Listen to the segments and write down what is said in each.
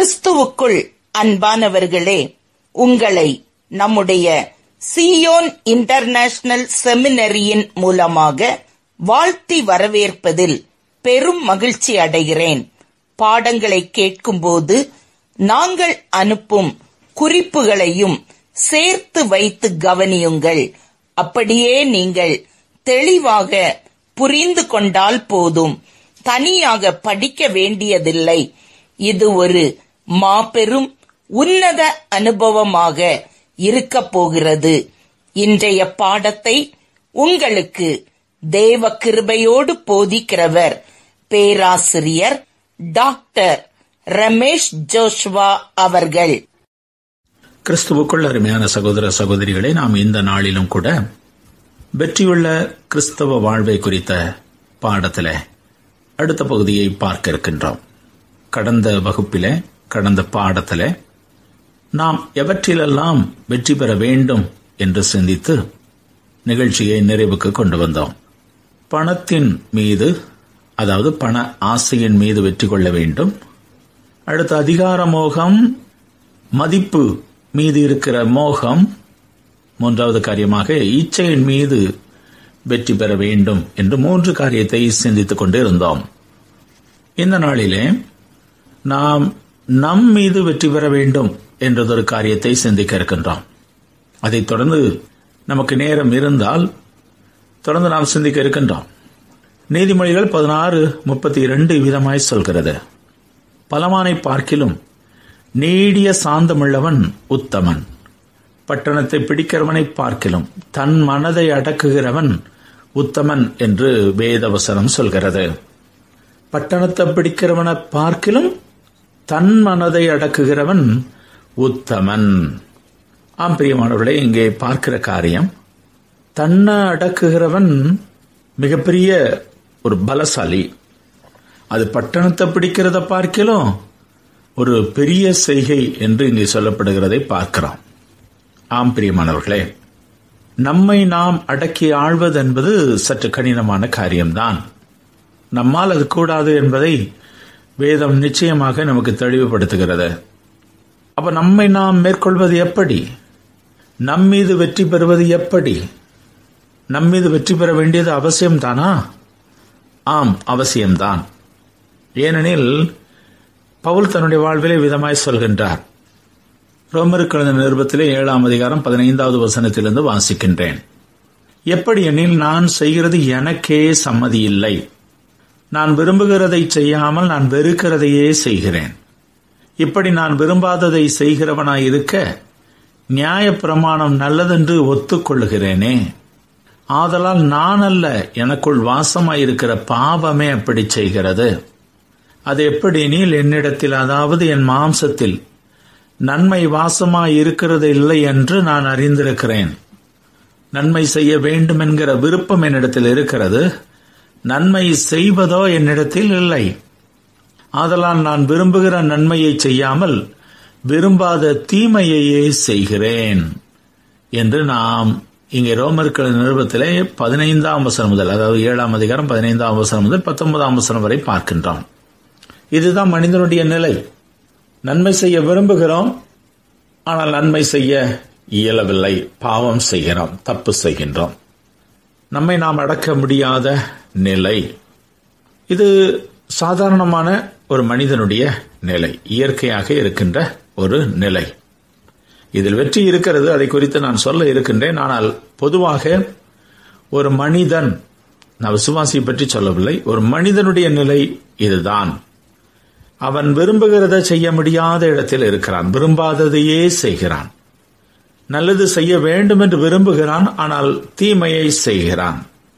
கிறிஸ்துவுக்குள் அன்பானவர்களே உங்களை நம்முடைய சியோன் இன்டர்நேஷனல் செமினரியின் மூலமாக வாழ்த்தி வரவேற்பதில் பெரும் மகிழ்ச்சி அடைகிறேன் பாடங்களை கேட்கும்போது நாங்கள் அனுப்பும் குறிப்புகளையும் சேர்த்து வைத்து கவனியுங்கள் அப்படியே நீங்கள் தெளிவாக புரிந்து கொண்டால் போதும் தனியாக படிக்க வேண்டியதில்லை இது ஒரு மாபெரும் உன்னத அனுபவமாக இருக்கப் போகிறது இன்றைய பாடத்தை உங்களுக்கு தேவ கிருபையோடு போதிக்கிறவர் பேராசிரியர் டாக்டர் ரமேஷ் ஜோஷ்வா அவர்கள் கிறிஸ்துவுக்குள் அருமையான சகோதர சகோதரிகளே நாம் இந்த நாளிலும் கூட வெற்றியுள்ள கிறிஸ்தவ வாழ்வை குறித்த பாடத்தில அடுத்த பகுதியை பார்க்க இருக்கின்றோம் கடந்த வகுப்பில கடந்த பாடத்தில நாம் எவற்றிலெல்லாம் வெற்றி பெற வேண்டும் என்று சிந்தித்து நிகழ்ச்சியை நிறைவுக்கு கொண்டு வந்தோம் பணத்தின் மீது அதாவது பண ஆசையின் மீது வெற்றி கொள்ள வேண்டும் அடுத்த அதிகார மோகம் மதிப்பு மீது இருக்கிற மோகம் மூன்றாவது காரியமாக இச்சையின் மீது வெற்றி பெற வேண்டும் என்று மூன்று காரியத்தை சிந்தித்துக் கொண்டு இருந்தோம் இந்த நாளிலே நாம் நம் மீது வெற்றி பெற வேண்டும் என்றதொரு காரியத்தை சிந்திக்க இருக்கின்றோம் அதைத் தொடர்ந்து நமக்கு நேரம் இருந்தால் தொடர்ந்து நாம் சிந்திக்க இருக்கின்றோம் நீதிமொழிகள் பதினாறு முப்பத்தி இரண்டு விதமாய் சொல்கிறது பலமானை பார்க்கிலும் நீடிய சாந்தமுள்ளவன் உத்தமன் பட்டணத்தை பிடிக்கிறவனை பார்க்கிலும் தன் மனதை அடக்குகிறவன் உத்தமன் என்று வேதவசனம் சொல்கிறது பட்டணத்தை பிடிக்கிறவனை பார்க்கிலும் தன் மனதை அடக்குகிறவன் உத்தமன் ஆம் பிரியமானவர்களே இங்கே பார்க்கிற காரியம் தன்னை அடக்குகிறவன் மிகப்பெரிய ஒரு பலசாலி அது பட்டணத்தை பிடிக்கிறத பார்க்கிலும் ஒரு பெரிய செய்கை என்று இங்கே சொல்லப்படுகிறதை பார்க்கிறோம் ஆம் பிரியமானவர்களே நம்மை நாம் அடக்கி ஆழ்வது என்பது சற்று கடினமான காரியம்தான் நம்மால் அது கூடாது என்பதை வேதம் நிச்சயமாக நமக்கு தெளிவுபடுத்துகிறது அப்ப நம்மை நாம் மேற்கொள்வது எப்படி நம் மீது வெற்றி பெறுவது எப்படி நம் மீது வெற்றி பெற வேண்டியது அவசியம்தானா ஆம் அவசியம்தான் ஏனெனில் பவுல் தன்னுடைய வாழ்விலே விதமாய் சொல்கின்றார் ரோமருக்கு எழுந்த நிருபத்திலே ஏழாம் அதிகாரம் பதினைந்தாவது வசனத்திலிருந்து வாசிக்கின்றேன் எப்படி எனில் நான் செய்கிறது எனக்கே சம்மதி இல்லை நான் விரும்புகிறதை செய்யாமல் நான் வெறுக்கிறதையே செய்கிறேன் இப்படி நான் விரும்பாததை செய்கிறவனாயிருக்க நியாய பிரமாணம் நல்லதென்று ஒத்துக்கொள்ளுகிறேனே ஆதலால் நான் அல்ல எனக்குள் வாசமாயிருக்கிற பாவமே அப்படி செய்கிறது அது எப்படி நீல் என்னிடத்தில் அதாவது என் மாம்சத்தில் நன்மை வாசமாய் இருக்கிறது இல்லை என்று நான் அறிந்திருக்கிறேன் நன்மை செய்ய வேண்டும் என்கிற விருப்பம் என்னிடத்தில் இருக்கிறது நன்மை செய்வதோ என்னிடத்தில் இல்லை ஆதலால் நான் விரும்புகிற நன்மையை செய்யாமல் விரும்பாத தீமையையே செய்கிறேன் என்று நாம் இங்கே ரோமர்கள் நிருபத்திலே பதினைந்தாம் வசனம் முதல் அதாவது ஏழாம் அதிகாரம் பதினைந்தாம் வசனம் முதல் பத்தொன்பதாம் வசனம் வரை பார்க்கின்றோம் இதுதான் மனிதனுடைய நிலை நன்மை செய்ய விரும்புகிறோம் ஆனால் நன்மை செய்ய இயலவில்லை பாவம் செய்கிறோம் தப்பு செய்கின்றோம் நம்மை நாம் அடக்க முடியாத நிலை இது சாதாரணமான ஒரு மனிதனுடைய நிலை இயற்கையாக இருக்கின்ற ஒரு நிலை இதில் வெற்றி இருக்கிறது அதை குறித்து நான் சொல்ல இருக்கின்றேன் ஆனால் பொதுவாக ஒரு மனிதன் நான் விசுவாசியை பற்றி சொல்லவில்லை ஒரு மனிதனுடைய நிலை இதுதான் அவன் விரும்புகிறத செய்ய முடியாத இடத்தில் இருக்கிறான் விரும்பாததையே செய்கிறான் நல்லது செய்ய வேண்டும் என்று விரும்புகிறான் ஆனால் தீமையை செய்கிறான்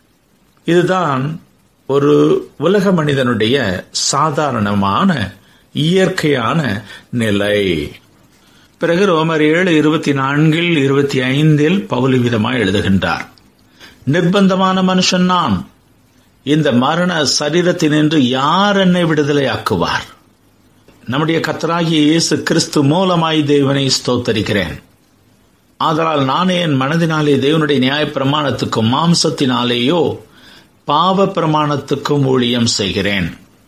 இதுதான் ஒரு உலக மனிதனுடைய சாதாரணமான இயற்கையான நிலை பிறகு ரோமர் ஏழு இருபத்தி நான்கில் இருபத்தி ஐந்தில் பவுலி விதமாய் எழுதுகின்றார் நிர்பந்தமான மனுஷன் நான் இந்த மரண சரீரத்தினின்று யார் என்னை விடுதலையாக்குவார் நம்முடைய கத்தராகிய இயேசு கிறிஸ்து மூலமாய் தேவனை ஸ்தோத்தரிக்கிறேன் ஆதலால் நானே என் மனதினாலே தேவனுடைய நியாய பிரமாணத்துக்கும் மாம்சத்தினாலேயோ பாவ பிரமாணத்துக்கும் ஊழியம் செய்கிறேன்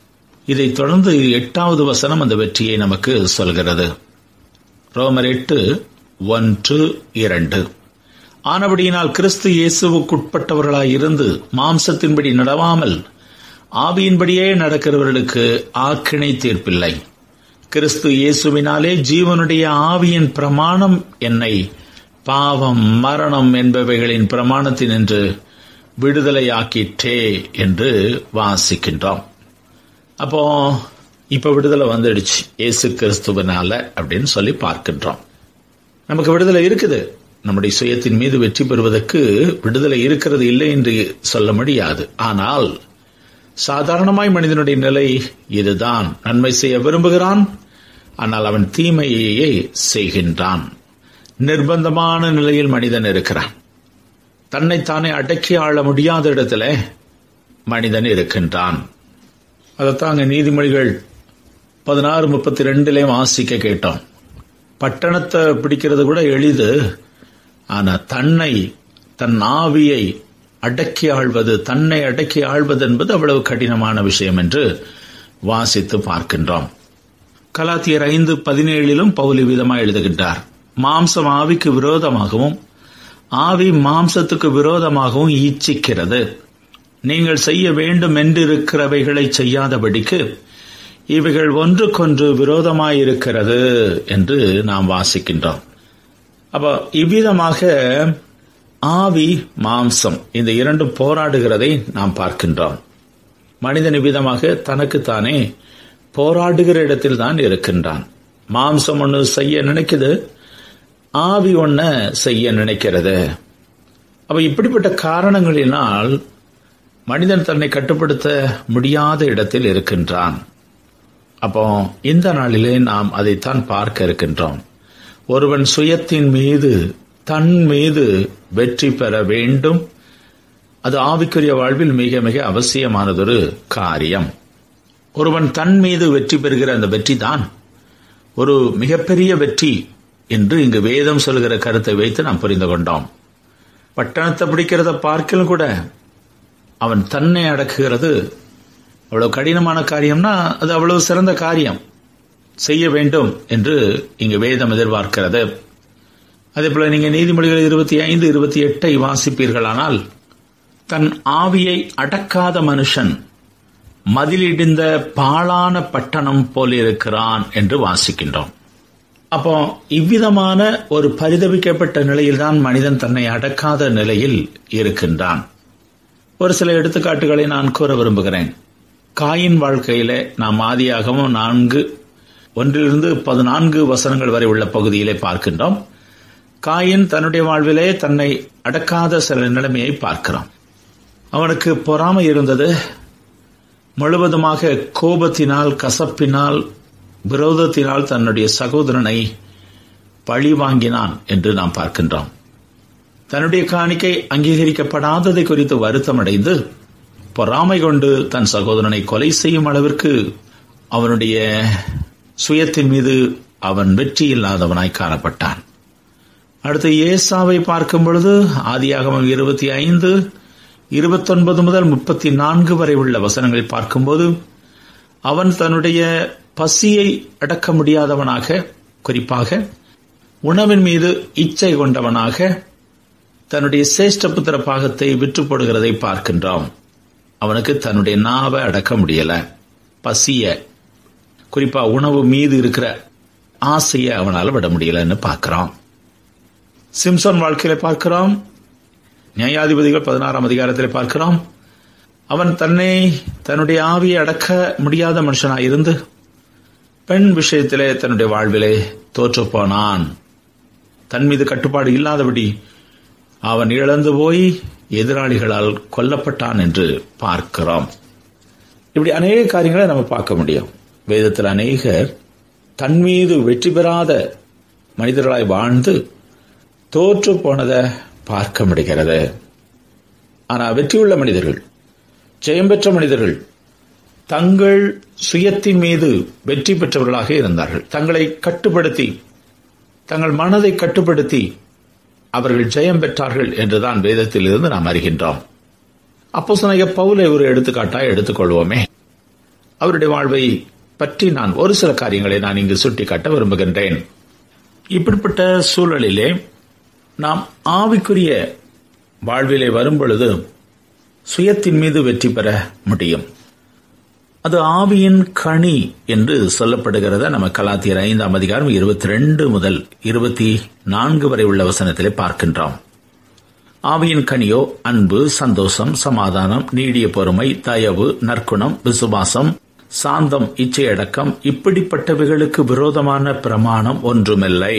இதைத் தொடர்ந்து எட்டாவது வசனம் அந்த வெற்றியை நமக்கு சொல்கிறது ரோமர் எட்டு ஒன்று இரண்டு ஆனபடியினால் கிறிஸ்து இயேசுவுக்குட்பட்டவர்களாய் இருந்து மாம்சத்தின்படி நடவாமல் ஆவியின்படியே நடக்கிறவர்களுக்கு ஆக்கினை தீர்ப்பில்லை கிறிஸ்து இயேசுவினாலே ஜீவனுடைய ஆவியின் பிரமாணம் என்னை பாவம் மரணம் என்பவைகளின் பிரமாணத்தினின்று விடுதலையாக்கிற்றே என்று வாசிக்கின்றோம் அப்போ இப்ப விடுதலை வந்துடுச்சு இயேசு கிறிஸ்துவனால அப்படின்னு சொல்லி பார்க்கின்றோம் நமக்கு விடுதலை இருக்குது நம்முடைய சுயத்தின் மீது வெற்றி பெறுவதற்கு விடுதலை இருக்கிறது இல்லை என்று சொல்ல முடியாது ஆனால் சாதாரணமாய் மனிதனுடைய நிலை இதுதான் நன்மை செய்ய விரும்புகிறான் ஆனால் அவன் தீமையையே செய்கின்றான் நிர்பந்தமான நிலையில் மனிதன் இருக்கிறான் தன்னைத்தானே அடக்கி ஆள முடியாத இடத்துல மனிதன் இருக்கின்றான் அதைத்தான் அங்க நீதிமொழிகள் பதினாறு முப்பத்தி ரெண்டுல வாசிக்க கேட்டோம் பட்டணத்தை பிடிக்கிறது கூட எளிது ஆனா தன்னை தன் ஆவியை அடக்கி ஆள்வது தன்னை அடக்கி ஆள்வது என்பது அவ்வளவு கடினமான விஷயம் என்று வாசித்து பார்க்கின்றோம் கலாத்தியர் ஐந்து பதினேழிலும் பவுலி விதமாக எழுதுகின்றார் மாம்சம் ஆவிக்கு விரோதமாகவும் ஆவி மாம்சத்துக்கு விரோதமாகவும் ஈச்சிக்கிறது நீங்கள் செய்ய வேண்டும் என்றிருக்கிறவைகளை செய்யாதபடிக்கு இவைகள் ஒன்றுக்கொன்று விரோதமாயிருக்கிறது என்று நாம் வாசிக்கின்றோம் அப்போ இவ்விதமாக ஆவி மாம்சம் இந்த இரண்டும் போராடுகிறதை நாம் பார்க்கின்றோம் மனிதன் இவ்விதமாக தனக்குத்தானே போராடுகிற இடத்தில் தான் இருக்கின்றான் மாம்சம் ஒன்று செய்ய நினைக்குது ஆவி ஒன்ன செய்ய நினைக்கிறது அப்ப இப்படிப்பட்ட காரணங்களினால் மனிதன் தன்னை கட்டுப்படுத்த முடியாத இடத்தில் இருக்கின்றான் அப்போ இந்த நாளிலே நாம் அதைத்தான் பார்க்க இருக்கின்றோம் ஒருவன் சுயத்தின் மீது தன் மீது வெற்றி பெற வேண்டும் அது ஆவிக்குரிய வாழ்வில் மிக மிக அவசியமானதொரு காரியம் ஒருவன் தன் மீது வெற்றி பெறுகிற அந்த வெற்றி தான் ஒரு மிகப்பெரிய வெற்றி என்று இங்கு வேதம் சொல்கிற கருத்தை வைத்து நாம் புரிந்து கொண்டோம் பட்டணத்தை பிடிக்கிறத பார்க்கலும் கூட அவன் தன்னை அடக்குகிறது அவ்வளவு கடினமான காரியம்னா அது அவ்வளவு சிறந்த காரியம் செய்ய வேண்டும் என்று இங்கு வேதம் எதிர்பார்க்கிறது அதே போல நீங்க நீதிமொழிகள் இருபத்தி ஐந்து இருபத்தி எட்டை வாசிப்பீர்களானால் தன் ஆவியை அடக்காத மனுஷன் மதிலிடிந்த பாழான பட்டணம் போலிருக்கிறான் என்று வாசிக்கின்றோம் அப்போ இவ்விதமான ஒரு பரிதவிக்கப்பட்ட நிலையில்தான் மனிதன் தன்னை அடக்காத நிலையில் இருக்கின்றான் ஒரு சில எடுத்துக்காட்டுகளை நான் கூற விரும்புகிறேன் காயின் வாழ்க்கையில நாம் ஆதியாகவும் நான்கு ஒன்றிலிருந்து பதினான்கு வசனங்கள் வரை உள்ள பகுதியிலே பார்க்கின்றோம் காயின் தன்னுடைய வாழ்விலே தன்னை அடக்காத சில நிலைமையை பார்க்கிறோம் அவனுக்கு பொறாமை இருந்தது முழுவதுமாக கோபத்தினால் கசப்பினால் விரோதத்தினால் தன்னுடைய சகோதரனை பழி வாங்கினான் என்று நாம் பார்க்கின்றோம் தன்னுடைய காணிக்கை அங்கீகரிக்கப்படாததை குறித்து வருத்தமடைந்து பொறாமை கொண்டு தன் சகோதரனை கொலை செய்யும் அளவிற்கு அவனுடைய சுயத்தின் மீது அவன் வெற்றி இல்லாதவனாய் காணப்பட்டான் அடுத்து ஏசாவை பார்க்கும் பொழுது ஆதியாகமம் இருபத்தி ஐந்து இருபத்தொன்பது முதல் முப்பத்தி நான்கு வரை உள்ள வசனங்களை பார்க்கும்போது அவன் தன்னுடைய பசியை அடக்க முடியாதவனாக குறிப்பாக உணவின் மீது இச்சை கொண்டவனாக தன்னுடைய சேஷ்டபுத்திர பாகத்தை விற்று போடுகிறதை பார்க்கின்றோம் அவனுக்கு தன்னுடைய நாவை அடக்க முடியல பசிய குறிப்பா உணவு மீது இருக்கிற ஆசையை அவனால் விட முடியலன்னு பார்க்கிறோம் சிம்சன் வாழ்க்கையில பார்க்கிறோம் நியாயாதிபதிகள் பதினாறாம் அதிகாரத்தில் பார்க்கிறோம் அவன் தன்னை தன்னுடைய ஆவியை அடக்க முடியாத மனுஷனாய் இருந்து பெண் விஷயத்திலே தன்னுடைய வாழ்விலே தோற்று போனான் தன் மீது கட்டுப்பாடு இல்லாதபடி அவன் இழந்து போய் எதிராளிகளால் கொல்லப்பட்டான் என்று பார்க்கிறோம் இப்படி அநேக காரியங்களை நம்ம பார்க்க முடியும் வேதத்தில் அநேகர் தன் மீது வெற்றி பெறாத மனிதர்களாய் வாழ்ந்து தோற்று போனதை பார்க்க முடிகிறது ஆனால் வெற்றியுள்ள மனிதர்கள் ஜெயம் பெற்ற மனிதர்கள் தங்கள் சுயத்தின் மீது வெற்றி பெற்றவர்களாக இருந்தார்கள் தங்களை கட்டுப்படுத்தி தங்கள் மனதை கட்டுப்படுத்தி அவர்கள் ஜெயம் பெற்றார்கள் என்றுதான் வேதத்தில் இருந்து நாம் அறிகின்றோம் அப்போ சொன்ன பவுலை ஒரு எடுத்துக்காட்டாய் எடுத்துக்கொள்வோமே அவருடைய வாழ்வை பற்றி நான் ஒரு சில காரியங்களை நான் இங்கு சுட்டிக்காட்ட விரும்புகின்றேன் இப்படிப்பட்ட சூழலிலே நாம் ஆவிக்குரிய வாழ்விலே வரும் பொழுது சுயத்தின் மீது வெற்றி பெற முடியும் அது ஆவியின் கனி என்று சொல்லப்படுகிறத நம்ம கலாத்தியர் ஐந்தாம் அதிகாரம் இருபத்தி ரெண்டு முதல் இருபத்தி நான்கு வரை உள்ள வசனத்திலே பார்க்கின்றோம் ஆவியின் கனியோ அன்பு சந்தோஷம் சமாதானம் நீடிய பொறுமை தயவு நற்குணம் விசுவாசம் சாந்தம் இச்சையடக்கம் இப்படிப்பட்டவைகளுக்கு விரோதமான பிரமாணம் ஒன்றுமில்லை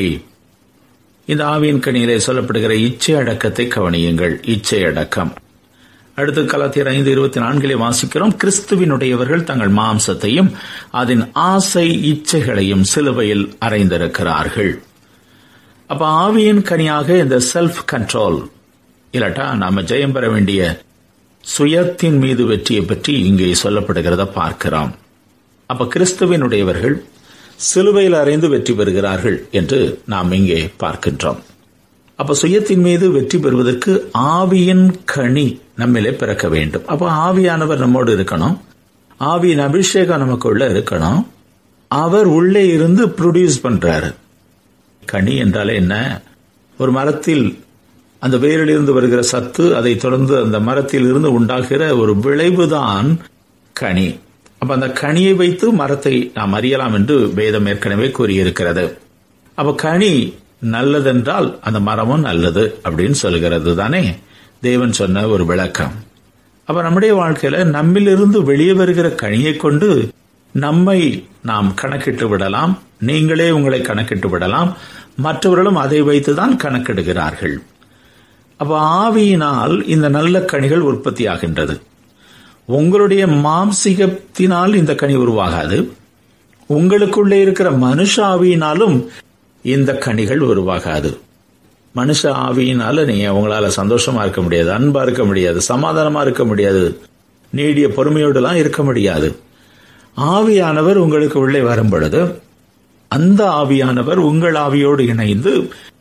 இந்த ஆவியின் கனியிலே சொல்லப்படுகிற இச்சை அடக்கத்தை கவனியுங்கள் இச்சை அடக்கம் அடுத்து கலாத்தியர் ஐந்து இருபத்தி நான்கிலே வாசிக்கிறோம் கிறிஸ்துவினுடையவர்கள் தங்கள் மாம்சத்தையும் அதன் ஆசை இச்சைகளையும் சிலுவையில் அறைந்திருக்கிறார்கள் அப்ப ஆவியின் கனியாக இந்த செல்ஃப் கண்ட்ரோல் இல்லாட்டா நாம ஜெயம் பெற வேண்டிய சுயத்தின் மீது வெற்றியை பற்றி இங்கே சொல்லப்படுகிறத பார்க்கிறோம் அப்ப கிறிஸ்துவினுடையவர்கள் சிலுவையில் அறைந்து வெற்றி பெறுகிறார்கள் என்று நாம் இங்கே பார்க்கின்றோம் அப்ப சுயத்தின் மீது வெற்றி பெறுவதற்கு ஆவியின் கனி நம்மிலே பிறக்க வேண்டும் அப்ப ஆவியானவர் நம்மோடு இருக்கணும் ஆவியின் அபிஷேகம் நமக்குள்ள இருக்கணும் அவர் உள்ளே இருந்து ப்ரொடியூஸ் பண்றாரு கனி என்றாலே என்ன ஒரு மரத்தில் அந்த வேரிலிருந்து வருகிற சத்து அதை தொடர்ந்து அந்த மரத்தில் இருந்து உண்டாகிற ஒரு விளைவுதான் கனி அப்ப அந்த கனியை வைத்து மரத்தை நாம் அறியலாம் என்று வேதம் ஏற்கனவே கூறியிருக்கிறது அப்ப கனி நல்லதென்றால் அந்த மரமும் நல்லது அப்படின்னு சொல்கிறது தானே தேவன் சொன்ன ஒரு விளக்கம் அப்ப நம்முடைய வாழ்க்கையில நம்மிலிருந்து வெளியே வருகிற கனியை கொண்டு நம்மை நாம் கணக்கிட்டு விடலாம் நீங்களே உங்களை கணக்கிட்டு விடலாம் மற்றவர்களும் அதை வைத்துதான் கணக்கிடுகிறார்கள் அப்ப ஆவியினால் இந்த நல்ல கனிகள் உற்பத்தி ஆகின்றது உங்களுடைய மாம்சிகத்தினால் இந்த கனி உருவாகாது உங்களுக்குள்ளே இருக்கிற மனுஷ ஆவியினாலும் இந்த கனிகள் உருவாகாது மனுஷ ஆவியினால நீங்க உங்களால சந்தோஷமா இருக்க முடியாது அன்பா இருக்க முடியாது சமாதானமா இருக்க முடியாது நீடிய பொறுமையோடுலாம் இருக்க முடியாது ஆவியானவர் உங்களுக்கு உள்ளே வரும் பொழுது அந்த ஆவியானவர் உங்கள் ஆவியோடு இணைந்து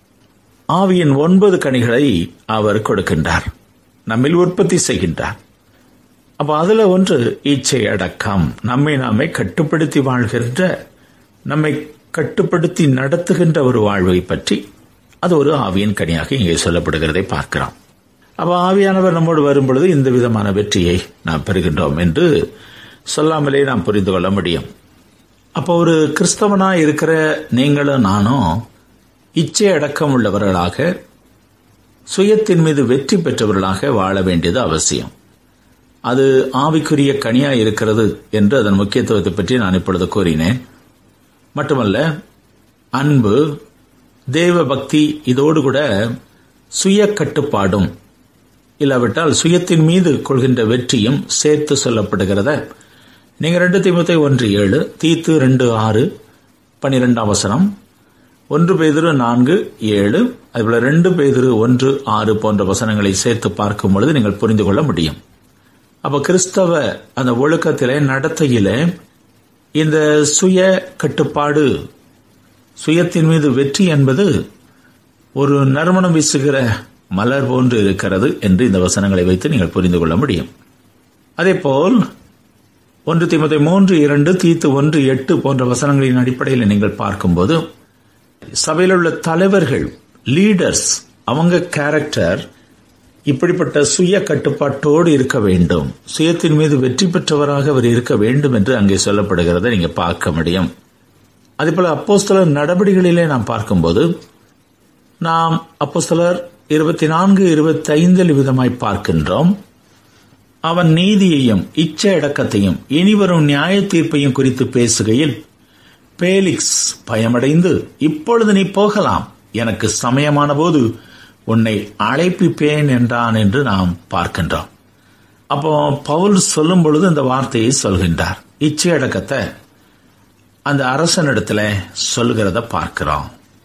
ஆவியின் ஒன்பது கனிகளை அவர் கொடுக்கின்றார் நம்மில் உற்பத்தி செய்கின்றார் அப்ப அதுல ஒன்று இச்சை அடக்கம் நம்மை நாமே கட்டுப்படுத்தி வாழ்கின்ற நம்மை கட்டுப்படுத்தி நடத்துகின்ற ஒரு வாழ்வை பற்றி அது ஒரு ஆவியின் கனியாக இங்கே சொல்லப்படுகிறதை பார்க்கிறோம் அப்ப ஆவியானவர் நம்மோடு வரும் பொழுது இந்த விதமான வெற்றியை நாம் பெறுகின்றோம் என்று சொல்லாமலே நாம் புரிந்து கொள்ள முடியும் அப்போ ஒரு கிறிஸ்தவனா இருக்கிற நீங்களும் நானும் இச்சை அடக்கம் உள்ளவர்களாக சுயத்தின் மீது வெற்றி பெற்றவர்களாக வாழ வேண்டியது அவசியம் அது ஆவிக்குரிய கனியா இருக்கிறது என்று அதன் முக்கியத்துவத்தை பற்றி நான் இப்பொழுது கூறினேன் மட்டுமல்ல அன்பு தேவ பக்தி இதோடு கூட சுய கட்டுப்பாடும் இல்லாவிட்டால் சுயத்தின் மீது கொள்கின்ற வெற்றியும் சேர்த்து சொல்லப்படுகிறத நீங்க ரெண்டு திமுத்தை ஒன்று ஏழு தீத்து ரெண்டு ஆறு பனிரெண்டாம் வசனம் ஒன்று பேதிரு நான்கு ஏழு அதுபோல ரெண்டு பேதிரு ஒன்று ஆறு போன்ற வசனங்களை சேர்த்து பார்க்கும் பொழுது நீங்கள் புரிந்து கொள்ள முடியும் அப்ப கிறிஸ்தவ அந்த ஒழுக்கத்திலே நடத்தையிலே இந்த சுய கட்டுப்பாடு சுயத்தின் மீது வெற்றி என்பது ஒரு நறுமணம் வீசுகிற மலர் போன்று இருக்கிறது என்று இந்த வசனங்களை வைத்து நீங்கள் புரிந்து கொள்ள முடியும் அதேபோல் ஒன்று திமுதை மூன்று இரண்டு தீத்து ஒன்று எட்டு போன்ற வசனங்களின் அடிப்படையில் நீங்கள் பார்க்கும்போது சபையில் உள்ள தலைவர்கள் லீடர்ஸ் அவங்க கேரக்டர் இப்படிப்பட்ட சுய கட்டுப்பாட்டோடு இருக்க வேண்டும் சுயத்தின் மீது வெற்றி பெற்றவராக அவர் இருக்க வேண்டும் என்று அங்கே சொல்லப்படுகிறத நீங்க பார்க்க முடியும் அதேபோல அப்போஸ்தலர் நடவடிக்கைகளிலே நாம் பார்க்கும்போது நாம் அப்போஸ்தலர் இருபத்தி நான்கு இருபத்தி ஐந்தில் விதமாய் பார்க்கின்றோம் அவன் நீதியையும் இச்ச அடக்கத்தையும் இனிவரும் நியாய தீர்ப்பையும் குறித்து பேசுகையில் பேலிக்ஸ் பயமடைந்து இப்பொழுது நீ போகலாம் எனக்கு சமயமான போது உன்னை அழைப்பிப்பேன் என்றான் என்று நாம் பார்க்கின்றோம் அப்போ பவுல் சொல்லும் பொழுது இந்த வார்த்தையை சொல்கின்றார் இச்சை அடக்கத்தை அந்த அரசனிடத்துல சொல்லுகிறத பார்க்கிறோம்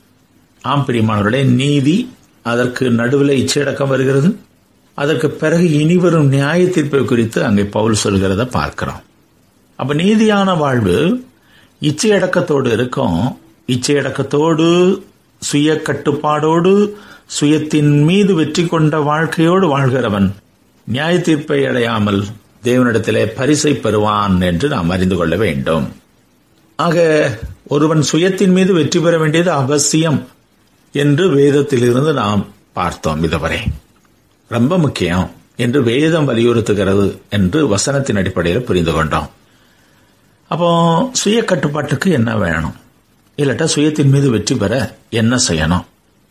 ஆம் பிரியமானவர்களே நீதி அதற்கு நடுவில் இச்சையடக்கம் வருகிறது அதற்கு பிறகு இனிவரும் நியாய தீர்ப்பை குறித்து அங்கே பவுல் சொல்கிறத பார்க்கிறோம் அப்ப நீதியான வாழ்வு இச்சையடக்கத்தோடு இருக்கும் இச்சையடக்கத்தோடு சுய கட்டுப்பாடோடு சுயத்தின் மீது வெற்றி கொண்ட வாழ்க்கையோடு வாழ்கிறவன் நியாய தீர்ப்பை அடையாமல் தேவனிடத்திலே பரிசை பெறுவான் என்று நாம் அறிந்து கொள்ள வேண்டும் ஆக ஒருவன் சுயத்தின் மீது வெற்றி பெற வேண்டியது அவசியம் என்று வேதத்திலிருந்து நாம் பார்த்தோம் இதுவரை ரொம்ப முக்கியம் என்று வேதம் வலியுறுத்துகிறது என்று வசனத்தின் அடிப்படையில் புரிந்து கொண்டோம் அப்போ சுய கட்டுப்பாட்டுக்கு என்ன வேணும் இல்லாட்டா சுயத்தின் மீது வெற்றி பெற என்ன செய்யணும்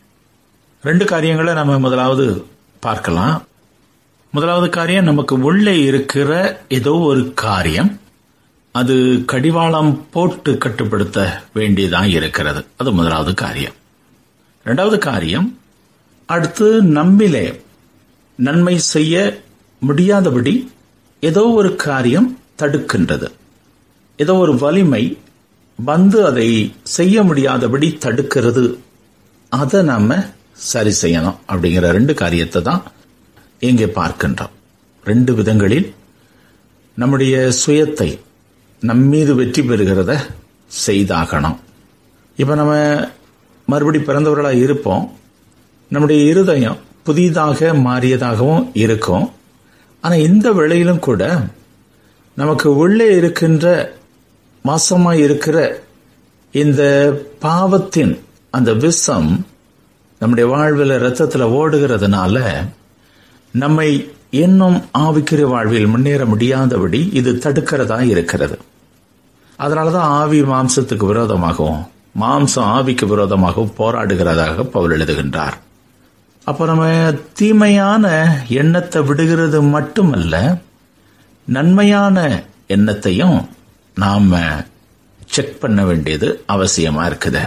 ரெண்டு காரியங்களை நம்ம முதலாவது பார்க்கலாம் முதலாவது காரியம் நமக்கு உள்ளே இருக்கிற ஏதோ ஒரு காரியம் அது கடிவாளம் போட்டு கட்டுப்படுத்த வேண்டியதான் இருக்கிறது அது முதலாவது காரியம் இரண்டாவது காரியம் அடுத்து நம்மிலே நன்மை செய்ய முடியாதபடி ஏதோ ஒரு காரியம் தடுக்கின்றது ஏதோ ஒரு வலிமை வந்து அதை செய்ய முடியாதபடி தடுக்கிறது அதை நாம சரி செய்யணும் அப்படிங்கிற ரெண்டு காரியத்தை தான் இங்கே பார்க்கின்றோம் ரெண்டு விதங்களில் நம்முடைய சுயத்தை நம்மீது வெற்றி பெறுகிறத செய்தாகணும் இப்ப நம்ம மறுபடி பிறந்தவர்களாக இருப்போம் நம்முடைய இருதயம் புதிதாக மாறியதாகவும் இருக்கும் ஆனா இந்த வேளையிலும் கூட நமக்கு உள்ளே இருக்கின்ற மாசமாய் இருக்கிற இந்த பாவத்தின் அந்த விஷம் நம்முடைய வாழ்வில் ரத்தத்தில் ஓடுகிறதுனால நம்மை இன்னும் ஆவிக்குரிய வாழ்வில் முன்னேற முடியாதபடி இது தடுக்கிறதா இருக்கிறது அதனாலதான் ஆவி மாம்சத்துக்கு விரோதமாகவும் மாம்சம் ஆவிக்கு விரோதமாகவும் போராடுகிறதாக பவுல் எழுதுகின்றார் அப்ப நம்ம தீமையான எண்ணத்தை விடுகிறது மட்டுமல்ல நன்மையான எண்ணத்தையும் நாம செக் பண்ண வேண்டியது அவசியமா இருக்குது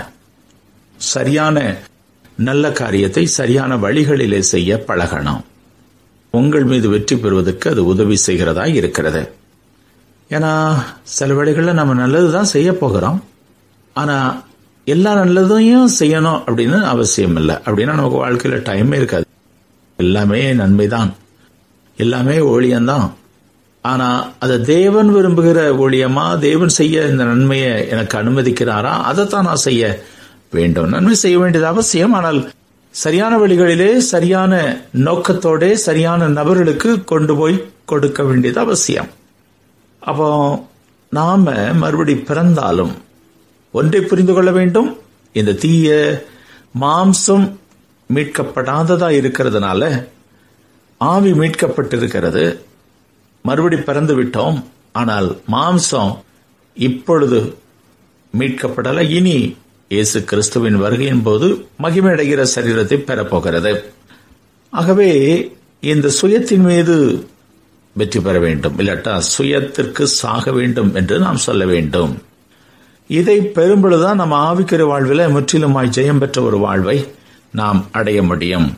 சரியான நல்ல காரியத்தை சரியான வழிகளிலே செய்ய பழகணும் உங்கள் மீது வெற்றி பெறுவதற்கு அது உதவி செய்கிறதா இருக்கிறது ஏன்னா சில வேளைகளில் நம்ம நல்லதுதான் செய்ய போகிறோம் ஆனா எல்லா நல்லதையும் செய்யணும் அப்படின்னு அவசியம் இல்லை அப்படின்னா நமக்கு வாழ்க்கையில டைமே இருக்காது எல்லாமே நன்மைதான் எல்லாமே ஊழியம்தான் ஆனா அதை தேவன் விரும்புகிற ஊழியமா தேவன் செய்ய இந்த நன்மையை எனக்கு அனுமதிக்கிறாரா அதைத்தான் நான் செய்ய வேண்டும் நன்மை செய்ய வேண்டியது அவசியம் ஆனால் சரியான வழிகளிலே சரியான நோக்கத்தோட சரியான நபர்களுக்கு கொண்டு போய் கொடுக்க வேண்டியது அவசியம் அப்போ நாம மறுபடி பிறந்தாலும் ஒன்றை புரிந்து கொள்ள வேண்டும் இந்த தீய மாம்சம் மீட்கப்படாததா இருக்கிறதுனால ஆவி மீட்கப்பட்டிருக்கிறது மறுபடி பிறந்து விட்டோம் ஆனால் மாம்சம் இப்பொழுது மீட்கப்படல இனி இயேசு கிறிஸ்துவின் வருகையின் போது மகிமையடைகிற சரீரத்தை பெறப்போகிறது ஆகவே இந்த சுயத்தின் மீது வெற்றி பெற வேண்டும் இல்லாட்டா சுயத்திற்கு சாக வேண்டும் என்று நாம் சொல்ல வேண்டும் இதை பெறும்பொழுதுதான் நம்ம ஆவிக்கிற வாழ்வில் முற்றிலுமாய் ஜெயம் பெற்ற ஒரு வாழ்வை நாம் அடைய முடியும்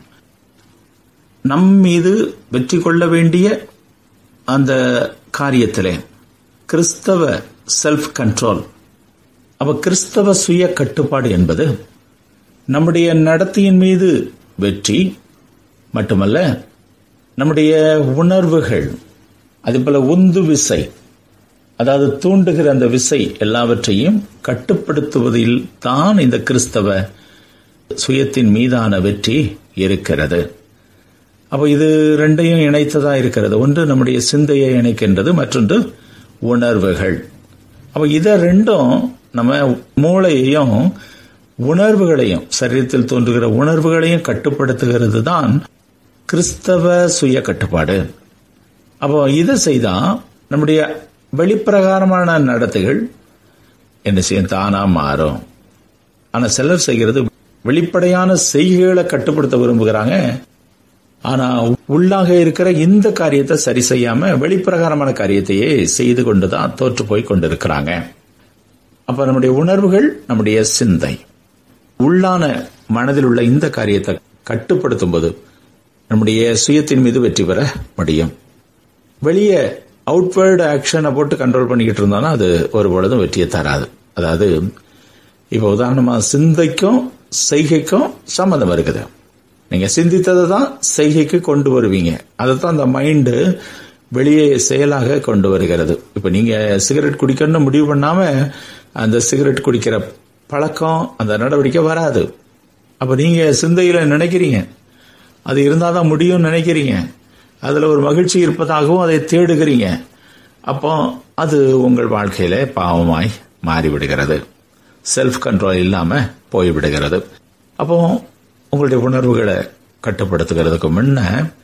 நம் மீது வெற்றி கொள்ள வேண்டிய அந்த காரியத்திலே கிறிஸ்தவ செல்ஃப் கண்ட்ரோல் அப்ப கிறிஸ்தவ சுய கட்டுப்பாடு என்பது நம்முடைய நடத்தையின் மீது வெற்றி மட்டுமல்ல நம்முடைய உணர்வுகள் அதுபோல உந்து விசை அதாவது தூண்டுகிற அந்த விசை எல்லாவற்றையும் கட்டுப்படுத்துவதில் தான் இந்த கிறிஸ்தவ சுயத்தின் மீதான வெற்றி இருக்கிறது அப்போ இது ரெண்டையும் இணைத்ததா இருக்கிறது ஒன்று நம்முடைய சிந்தையை இணைக்கின்றது மற்றொன்று உணர்வுகள் அப்ப இத ரெண்டும் நம்ம மூளையையும் உணர்வுகளையும் சரீரத்தில் தோன்றுகிற உணர்வுகளையும் கட்டுப்படுத்துகிறது தான் கிறிஸ்தவ சுய கட்டுப்பாடு அப்போ இதை செய்தா நம்முடைய வெளிப்பிரகாரமான நடத்தைகள் என்ன செய்யும் தானா மாறும் ஆனா சிலர் செய்கிறது வெளிப்படையான செய்கைகளை கட்டுப்படுத்த விரும்புகிறாங்க ஆனா உள்ளாக இருக்கிற இந்த காரியத்தை சரி செய்யாம வெளிப்பிரகாரமான காரியத்தையே செய்து கொண்டுதான் தோற்று போய் கொண்டிருக்கிறாங்க அப்ப நம்முடைய உணர்வுகள் நம்முடைய சிந்தை உள்ளான மனதில் உள்ள இந்த காரியத்தை கட்டுப்படுத்தும் போது நம்முடைய சுயத்தின் மீது வெற்றி பெற முடியும் வெளியே அவுட்வேர்டு ஆக்ஷனை போட்டு கண்ட்ரோல் பண்ணிக்கிட்டு இருந்தோம்னா அது ஒரு பொழுதும் வெற்றியை தராது அதாவது இப்ப உதாரணமா சிந்தைக்கும் செய்கைக்கும் சம்மந்தம் இருக்குது நீங்க சிந்தித்ததை தான் செய்கைக்கு கொண்டு வருவீங்க அதைத்தான் அந்த மைண்டு வெளியே செயலாக கொண்டு வருகிறது இப்ப நீங்க சிகரெட் குடிக்கணும்னு முடிவு பண்ணாம அந்த சிகரெட் குடிக்கிற பழக்கம் அந்த நடவடிக்கை வராது அப்ப நீங்க சிந்தையில நினைக்கிறீங்க அது இருந்தாதான் முடியும்னு நினைக்கிறீங்க அதுல ஒரு மகிழ்ச்சி இருப்பதாகவும் அதை தேடுகிறீங்க அப்போ அது உங்கள் வாழ்க்கையில பாவமாய் மாறிவிடுகிறது செல்ஃப் கண்ட்ரோல் இல்லாம போய்விடுகிறது அப்போ உங்களுடைய உணர்வுகளை கட்டுப்படுத்துகிறதுக்கு முன்ன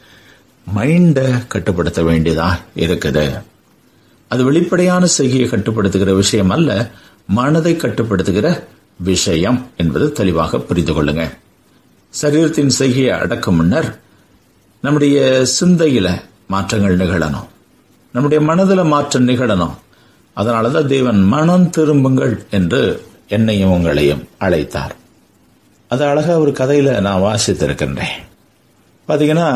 மைண்டை கட்டுப்படுத்த வேண்டியதா இருக்குது அது வெளிப்படையான செய்கையை கட்டுப்படுத்துகிற விஷயம் அல்ல மனதை கட்டுப்படுத்துகிற விஷயம் என்பது தெளிவாக புரிந்து கொள்ளுங்க சரீரத்தின் செய்கையை அடக்கும் முன்னர் நம்முடைய சிந்தையில மாற்றங்கள் நிகழணும் நம்முடைய மனதில மாற்றம் நிகழணும் அதனாலதான் தேவன் மனம் திரும்புங்கள் என்று என்னையும் உங்களையும் அழைத்தார் அது அழகா ஒரு கதையில நான் வாசித்திருக்கின்றேன் பாத்தீங்கன்னா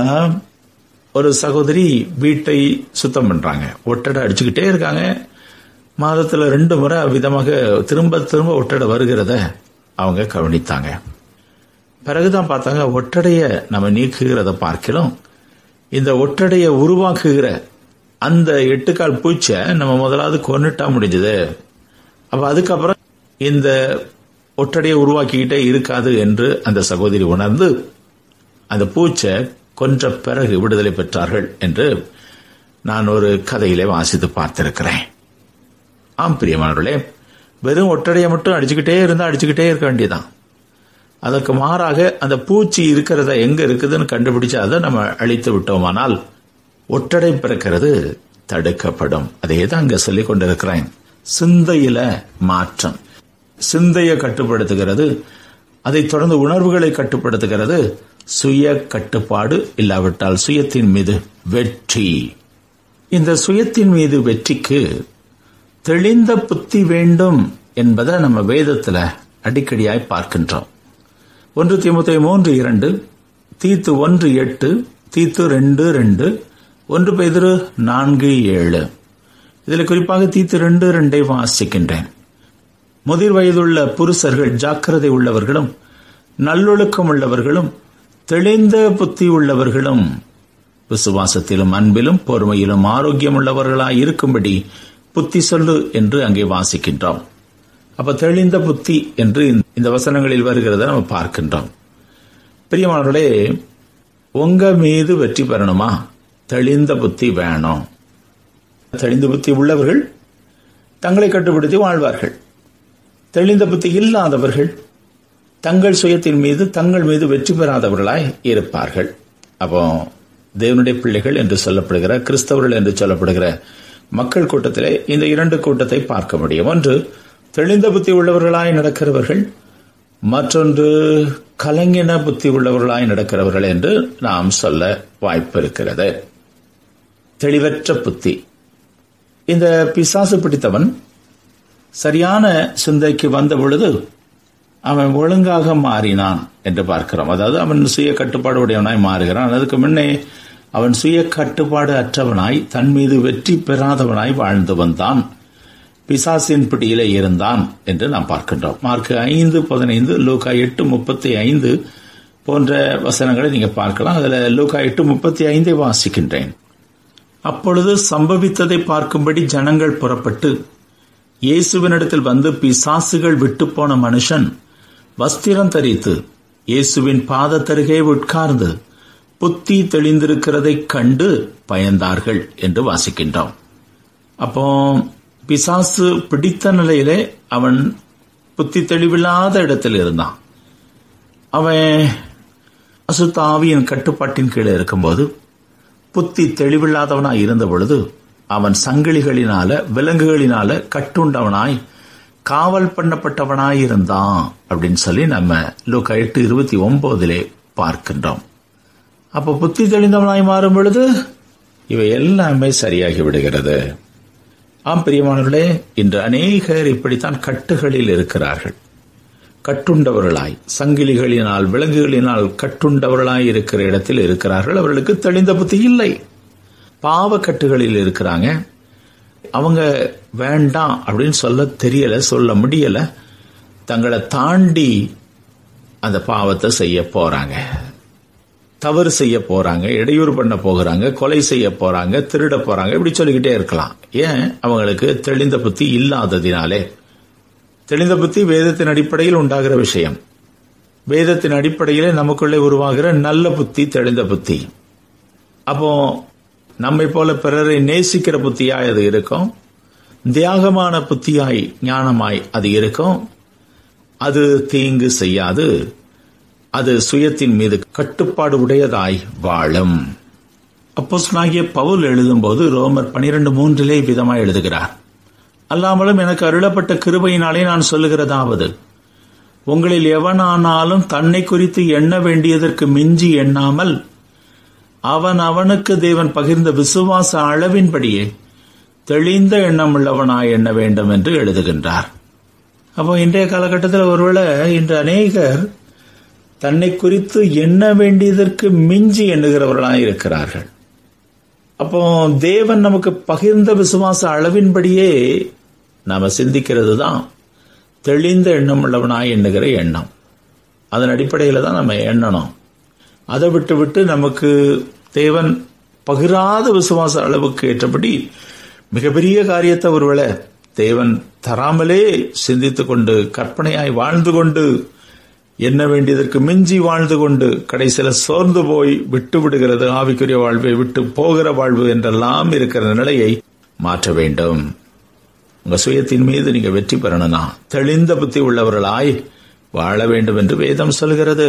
ஒரு சகோதரி வீட்டை சுத்தம் பண்றாங்க ஒட்டடை அடிச்சுக்கிட்டே இருக்காங்க மாதத்துல ரெண்டு முறை விதமாக திரும்ப திரும்ப ஒட்டடை வருகிறத அவங்க கவனித்தாங்க பிறகுதான் பார்த்தாங்க ஒட்டடைய நம்ம நீக்குகிறத பார்க்கலாம் இந்த ஒட்டடைய உருவாக்குகிற அந்த எட்டுக்கால் பூச்சை நம்ம முதலாவது கொண்டுட்டா முடிஞ்சது அப்ப அதுக்கப்புறம் இந்த ஒட்டடையை உருவாக்கிக்கிட்டே இருக்காது என்று அந்த சகோதரி உணர்ந்து அந்த பூச்சை கொன்ற பிறகு விடுதலை பெற்றார்கள் என்று நான் ஒரு கதையிலே வாசித்து பார்த்திருக்கிறேன் ஆம் பிரியமானவர்களே வெறும் ஒட்டடையை மட்டும் அடிச்சுக்கிட்டே இருந்தா அடிச்சுக்கிட்டே இருக்க வேண்டியதான் அதற்கு மாறாக அந்த பூச்சி இருக்கிறத எங்க இருக்குதுன்னு கண்டுபிடிச்சு அதை நம்ம அழித்து விட்டோமானால் ஒட்டடை பிறக்கிறது தடுக்கப்படும் அதே தான் அங்க சொல்லிக் கொண்டிருக்கிறேன் சிந்தையில மாற்றம் சிந்தையை கட்டுப்படுத்துகிறது அதைத் தொடர்ந்து உணர்வுகளை கட்டுப்படுத்துகிறது சுய கட்டுப்பாடு இல்லாவிட்டால் சுயத்தின் மீது வெற்றி இந்த சுயத்தின் மீது வெற்றிக்கு தெளிந்த புத்தி வேண்டும் என்பதை நம்ம வேதத்துல அடிக்கடியாய் பார்க்கின்றோம் ஒன்று திமுத்தை மூன்று இரண்டு தீத்து ஒன்று எட்டு தீத்து ரெண்டு ரெண்டு ஒன்று பெதிரு நான்கு ஏழு இதில் குறிப்பாக தீத்து ரெண்டு ரெண்டை வாசிக்கின்றேன் முதிர் வயதுள்ள புருஷர்கள் ஜாக்கிரதை உள்ளவர்களும் நல்லொழுக்கம் உள்ளவர்களும் தெளிந்த புத்தி உள்ளவர்களும் விசுவாசத்திலும் அன்பிலும் பொறுமையிலும் ஆரோக்கியம் உள்ளவர்களாய் இருக்கும்படி புத்தி சொல்லு என்று அங்கே வாசிக்கின்றோம் அப்ப தெளிந்த புத்தி என்று இந்த வசனங்களில் வருகிறத நம்ம பார்க்கின்றோம் பிரியமானவர்களே உங்க மீது வெற்றி பெறணுமா தெளிந்த புத்தி வேணும் தெளிந்த புத்தி உள்ளவர்கள் தங்களை கட்டுப்படுத்தி வாழ்வார்கள் தெளிந்த புத்தி இல்லாதவர்கள் தங்கள் சுயத்தின் மீது தங்கள் மீது வெற்றி பெறாதவர்களாய் இருப்பார்கள் அப்போ தேவனுடைய பிள்ளைகள் என்று சொல்லப்படுகிற கிறிஸ்தவர்கள் என்று சொல்லப்படுகிற மக்கள் கூட்டத்திலே இந்த இரண்டு கூட்டத்தை பார்க்க முடியும் ஒன்று தெளிந்த புத்தி உள்ளவர்களாய் நடக்கிறவர்கள் மற்றொன்று கலைஞன புத்தி உள்ளவர்களாய் நடக்கிறவர்கள் என்று நாம் சொல்ல வாய்ப்பு இருக்கிறது தெளிவற்ற புத்தி இந்த பிசாசு பிடித்தவன் சரியான சிந்தைக்கு வந்த பொழுது அவன் ஒழுங்காக மாறினான் என்று பார்க்கிறோம் அதாவது அவன் சுய கட்டுப்பாடு உடையவனாய் மாறுகிறான் அதுக்கு முன்னே அவன் சுய கட்டுப்பாடு அற்றவனாய் தன் மீது வெற்றி பெறாதவனாய் வாழ்ந்து வந்தான் பிசாசின் பிடியில இருந்தான் என்று நாம் பார்க்கின்றோம் மார்க் ஐந்து பதினைந்து லூகா எட்டு முப்பத்தி ஐந்து போன்ற வசனங்களை நீங்க பார்க்கலாம் அதுல லூகா எட்டு முப்பத்தி ஐந்தை வாசிக்கின்றேன் அப்பொழுது சம்பவித்ததை பார்க்கும்படி ஜனங்கள் புறப்பட்டு இயேசுவினிடத்தில் வந்து பிசாசுகள் விட்டு போன மனுஷன் வஸ்திரம் தரித்து இயேசுவின் பாதத்தருகே உட்கார்ந்து புத்தி தெளிந்திருக்கிறதை கண்டு பயந்தார்கள் என்று வாசிக்கின்றோம் அப்போ பிசாசு பிடித்த நிலையிலே அவன் புத்தி தெளிவில்லாத இடத்தில் இருந்தான் அவன் அசுத்தாவியின் கட்டுப்பாட்டின் கீழே இருக்கும்போது புத்தி தெளிவில்லாதவனாய் இருந்த பொழுது அவன் சங்கிலிகளினால விலங்குகளினால கட்டுண்டவனாய் காவல் பண்ணப்பட்டவனாய் இருந்தான் அப்படின்னு சொல்லி நம்ம லூக்கா எட்டு இருபத்தி ஒன்பதிலே பார்க்கின்றோம் அப்ப புத்தி தெளிந்தவனாய் மாறும் பொழுது இவை எல்லாமே சரியாகி விடுகிறது ஆம் பிரியமானவர்களே இன்று அநேகர் இப்படித்தான் கட்டுகளில் இருக்கிறார்கள் கட்டுண்டவர்களாய் சங்கிலிகளினால் விலங்குகளினால் கட்டுண்டவர்களாய் இருக்கிற இடத்தில் இருக்கிறார்கள் அவர்களுக்கு தெளிந்த புத்தி இல்லை பாவ கட்டுகளில் இருக்கிறாங்க அவங்க வேண்டாம் அப்படின்னு சொல்ல தெரியல சொல்ல முடியல தங்களை தாண்டி அந்த பாவத்தை செய்ய போறாங்க தவறு செய்ய போறாங்க இடையூறு பண்ண போகிறாங்க கொலை செய்ய போறாங்க திருட போறாங்க இப்படி சொல்லிக்கிட்டே இருக்கலாம் ஏன் அவங்களுக்கு தெளிந்த புத்தி இல்லாததினாலே தெளிந்த புத்தி வேதத்தின் அடிப்படையில் உண்டாகிற விஷயம் வேதத்தின் அடிப்படையிலே நமக்குள்ளே உருவாகிற நல்ல புத்தி தெளிந்த புத்தி அப்போ நம்மை போல பிறரை நேசிக்கிற புத்தியாய் அது இருக்கும் தியாகமான புத்தியாய் ஞானமாய் அது இருக்கும் அது தீங்கு செய்யாது அது சுயத்தின் மீது கட்டுப்பாடு உடையதாய் வாழும் அப்போஸ்தலனாகிய பவுல் எழுதும்போது ரோமர் பனிரெண்டு மூன்றிலே விதமாய் எழுதுகிறார் அல்லாமலும் எனக்கு அருளப்பட்ட கிருபையினாலே நான் சொல்லுகிறதாவது உங்களில் எவனானாலும் தன்னை குறித்து எண்ண வேண்டியதற்கு மிஞ்சி எண்ணாமல் அவன் அவனுக்கு தேவன் பகிர்ந்த விசுவாச அளவின்படியே தெளிந்த எண்ணம் உள்ளவனாய் எண்ண வேண்டும் என்று எழுதுகின்றார் அப்போ இன்றைய காலகட்டத்தில் ஒருவேளை இன்று அநேகர் தன்னை குறித்து எண்ண வேண்டியதற்கு மிஞ்சி எண்ணுகிறவர்களாய் இருக்கிறார்கள் அப்போ தேவன் நமக்கு பகிர்ந்த விசுவாச அளவின்படியே நாம சிந்திக்கிறது தான் தெளிந்த எண்ணம் உள்ளவனாய் எண்ணுகிற எண்ணம் அதன் அடிப்படையில் தான் நம்ம எண்ணணும் அதை விட்டு விட்டு நமக்கு தேவன் பகிராத விசுவாச அளவுக்கு ஏற்றபடி மிகப்பெரிய காரியத்தை ஒருவேளை தேவன் தராமலே சிந்தித்துக் கொண்டு கற்பனையாய் வாழ்ந்து கொண்டு எண்ண வேண்டியதற்கு மிஞ்சி வாழ்ந்து கொண்டு கடைசியில சோர்ந்து போய் விட்டு விடுகிறது ஆவிக்குரிய வாழ்வை விட்டு போகிற வாழ்வு என்றெல்லாம் இருக்கிற நிலையை மாற்ற வேண்டும் உங்க சுயத்தின் மீது நீங்க வெற்றி பெறணும்னா தெளிந்த புத்தி உள்ளவர்களாய் வாழ வேண்டும் என்று வேதம் சொல்கிறது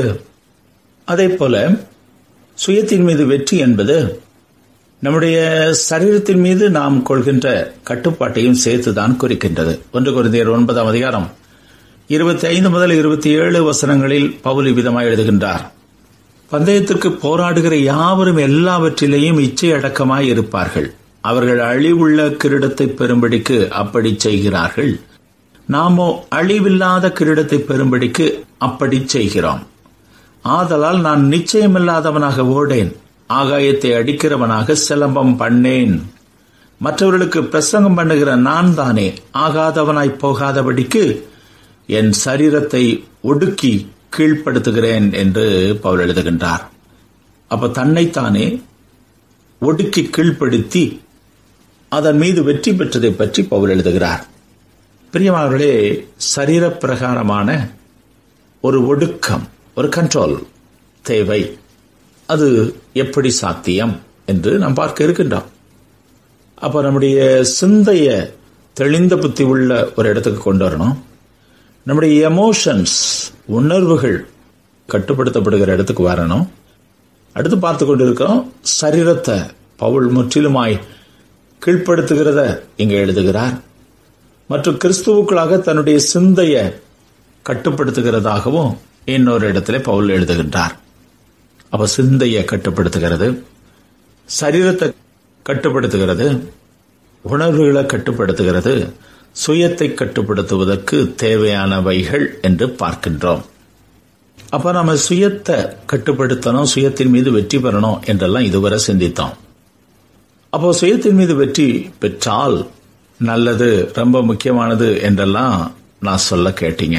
அதே போல சுயத்தின் மீது வெற்றி என்பது நம்முடைய சரீரத்தின் மீது நாம் கொள்கின்ற கட்டுப்பாட்டையும் சேர்த்துதான் குறிக்கின்றது ஒன்று குருந்தியர் ஒன்பதாம் அதிகாரம் இருபத்தி ஐந்து முதல் இருபத்தி ஏழு வசனங்களில் பவுலி விதமாய் எழுதுகின்றார் பந்தயத்திற்கு போராடுகிற யாவரும் எல்லாவற்றிலேயும் இச்சை அடக்கமாய் இருப்பார்கள் அவர்கள் அழிவுள்ள கிரீடத்தை பெறும்படிக்கு அப்படி செய்கிறார்கள் நாமோ அழிவில்லாத கிரீடத்தை பெறும்படிக்கு அப்படி செய்கிறோம் ஆதலால் நான் நிச்சயமில்லாதவனாக ஓடேன் ஆகாயத்தை அடிக்கிறவனாக சிலம்பம் பண்ணேன் மற்றவர்களுக்கு பிரசங்கம் பண்ணுகிற நான் தானே ஆகாதவனாய் போகாதபடிக்கு என் சரீரத்தை ஒடுக்கி கீழ்ப்படுத்துகிறேன் என்று பவுல் எழுதுகின்றார் அப்ப தன்னைத்தானே ஒடுக்கி கீழ்ப்படுத்தி அதன் மீது வெற்றி பெற்றதை பற்றி பவுல் எழுதுகிறார் பிரியமானவர்களே சரீர பிரகாரமான ஒரு ஒடுக்கம் ஒரு கண்ட்ரோல் தேவை அது எப்படி சாத்தியம் என்று நாம் பார்க்க இருக்கின்றோம் அப்ப நம்முடைய சிந்தைய தெளிந்த புத்தி உள்ள ஒரு இடத்துக்கு கொண்டு வரணும் நம்முடைய எமோஷன்ஸ் உணர்வுகள் கட்டுப்படுத்தப்படுகிற இடத்துக்கு வரணும் அடுத்து பார்த்து கொண்டிருக்கிறோம் சரீரத்தை பவுல் முற்றிலுமாய் கீழ்ப்படுத்துகிறத இங்க எழுதுகிறார் மற்றும் கிறிஸ்துவுக்களாக தன்னுடைய சிந்தைய கட்டுப்படுத்துகிறதாகவும் இன்னொரு இடத்துல பவுல் எழுதுகின்றார் அப்ப சிந்தைய கட்டுப்படுத்துகிறது சரீரத்தை கட்டுப்படுத்துகிறது உணர்வுகளை கட்டுப்படுத்துகிறது சுயத்தை கட்டுப்படுத்துவதற்கு தேவையானவைகள் என்று பார்க்கின்றோம் அப்ப நம்ம சுயத்தை கட்டுப்படுத்தணும் சுயத்தின் மீது வெற்றி பெறணும் என்றெல்லாம் இதுவரை சிந்தித்தோம் அப்போ சுயத்தின் மீது வெற்றி பெற்றால் நல்லது ரொம்ப முக்கியமானது என்றெல்லாம் நான் சொல்ல கேட்டீங்க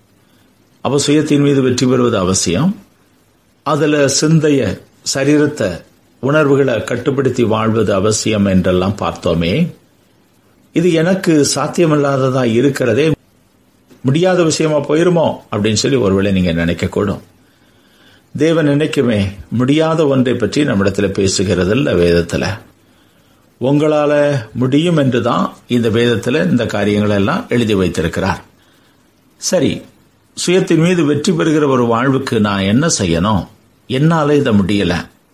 அப்போ சுயத்தின் மீது வெற்றி பெறுவது அவசியம் அதுல சிந்தைய சரீரத்தை உணர்வுகளை கட்டுப்படுத்தி வாழ்வது அவசியம் என்றெல்லாம் பார்த்தோமே இது எனக்கு சாத்தியமில்லாததா இருக்கிறதே முடியாத விஷயமா போயிருமோ அப்படின்னு சொல்லி ஒருவேளை நீங்க நினைக்க கூடும் தேவன் நினைக்குமே முடியாத ஒன்றை பற்றி நம்மிடத்துல பேசுகிறதில்ல வேதத்துல உங்களால முடியும் என்றுதான் இந்த வேதத்துல இந்த காரியங்களை எல்லாம் எழுதி வைத்திருக்கிறார் சரி சுயத்தின் மீது வெற்றி பெறுகிற ஒரு வாழ்வுக்கு நான் என்ன செய்யணும் என்னால இதை முடியல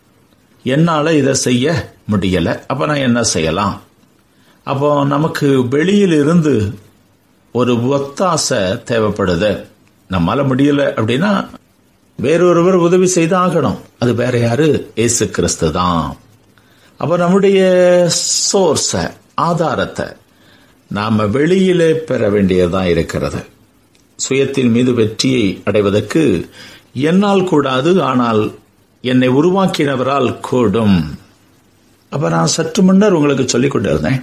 என்னால இதை செய்ய முடியல அப்ப நான் என்ன செய்யலாம் அப்போ நமக்கு வெளியில் இருந்து ஒரு ஒத்தாசை தேவைப்படுது நம்மால முடியல அப்படின்னா வேறொருவர் உதவி செய்து ஆகணும் அது வேற யாரு ஏசு கிறிஸ்து தான் அப்ப நம்முடைய சோர்ஸ ஆதாரத்தை நாம வெளியிலே பெற வேண்டியதா இருக்கிறது சுயத்தின் மீது வெற்றியை அடைவதற்கு என்னால் கூடாது ஆனால் என்னை உருவாக்கினவரால் கூடும் அப்ப நான் சற்று முன்னர் உங்களுக்கு சொல்லிக் கொண்டிருந்தேன்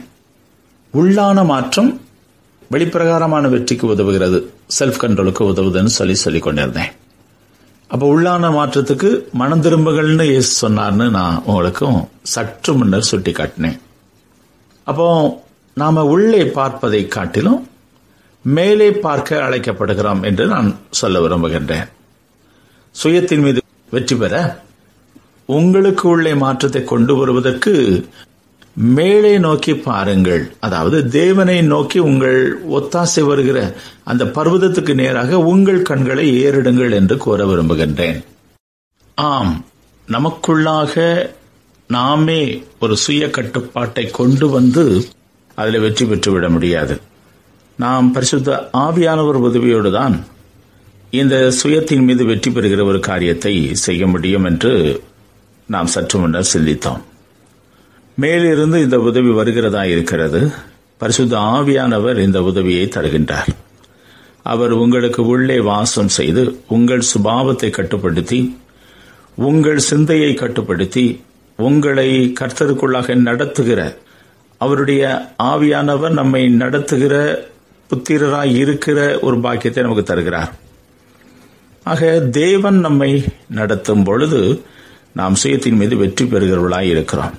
உள்ளான மாற்றம் வெளிப்பிரகாரமான வெற்றிக்கு உதவுகிறது செல்ஃப் கண்ட்ரோலுக்கு உதவுதுன்னு சொல்லி சொல்லிக் கொண்டிருந்தேன் அப்ப உள்ளான மாற்றத்துக்கு மனம் திரும்புகள்னு எஸ் சொன்னார்னு நான் உங்களுக்கும் சற்று முன்னர் சுட்டி காட்டினேன் அப்போ நாம உள்ளே பார்ப்பதை காட்டிலும் மேலே பார்க்க அழைக்கப்படுகிறோம் என்று நான் சொல்ல விரும்புகின்றேன் சுயத்தின் மீது வெற்றி பெற உங்களுக்கு உள்ளே மாற்றத்தை கொண்டு வருவதற்கு மேலே நோக்கி பாருங்கள் அதாவது தேவனை நோக்கி உங்கள் ஒத்தாசை வருகிற அந்த பர்வதத்துக்கு நேராக உங்கள் கண்களை ஏறிடுங்கள் என்று கூற விரும்புகின்றேன் ஆம் நமக்குள்ளாக நாமே ஒரு சுய கட்டுப்பாட்டை கொண்டு வந்து அதில் வெற்றி பெற்றுவிட முடியாது நாம் பரிசுத்த ஆவியானவர் உதவியோடு தான் இந்த சுயத்தின் மீது வெற்றி பெறுகிற ஒரு காரியத்தை செய்ய முடியும் என்று நாம் சற்று முன்னர் சிந்தித்தோம் மேலிருந்து இந்த உதவி வருகிறதா இருக்கிறது பரிசுத்த ஆவியானவர் இந்த உதவியை தருகின்றார் அவர் உங்களுக்கு உள்ளே வாசம் செய்து உங்கள் சுபாவத்தை கட்டுப்படுத்தி உங்கள் சிந்தையை கட்டுப்படுத்தி உங்களை கர்த்தருக்குள்ளாக நடத்துகிற அவருடைய ஆவியானவர் நம்மை நடத்துகிற புத்திரராய் இருக்கிற ஒரு பாக்கியத்தை நமக்கு தருகிறார் ஆக தேவன் நம்மை நடத்தும் பொழுது நாம் சுயத்தின் மீது வெற்றி பெறுகிறவர்களாய் இருக்கிறோம்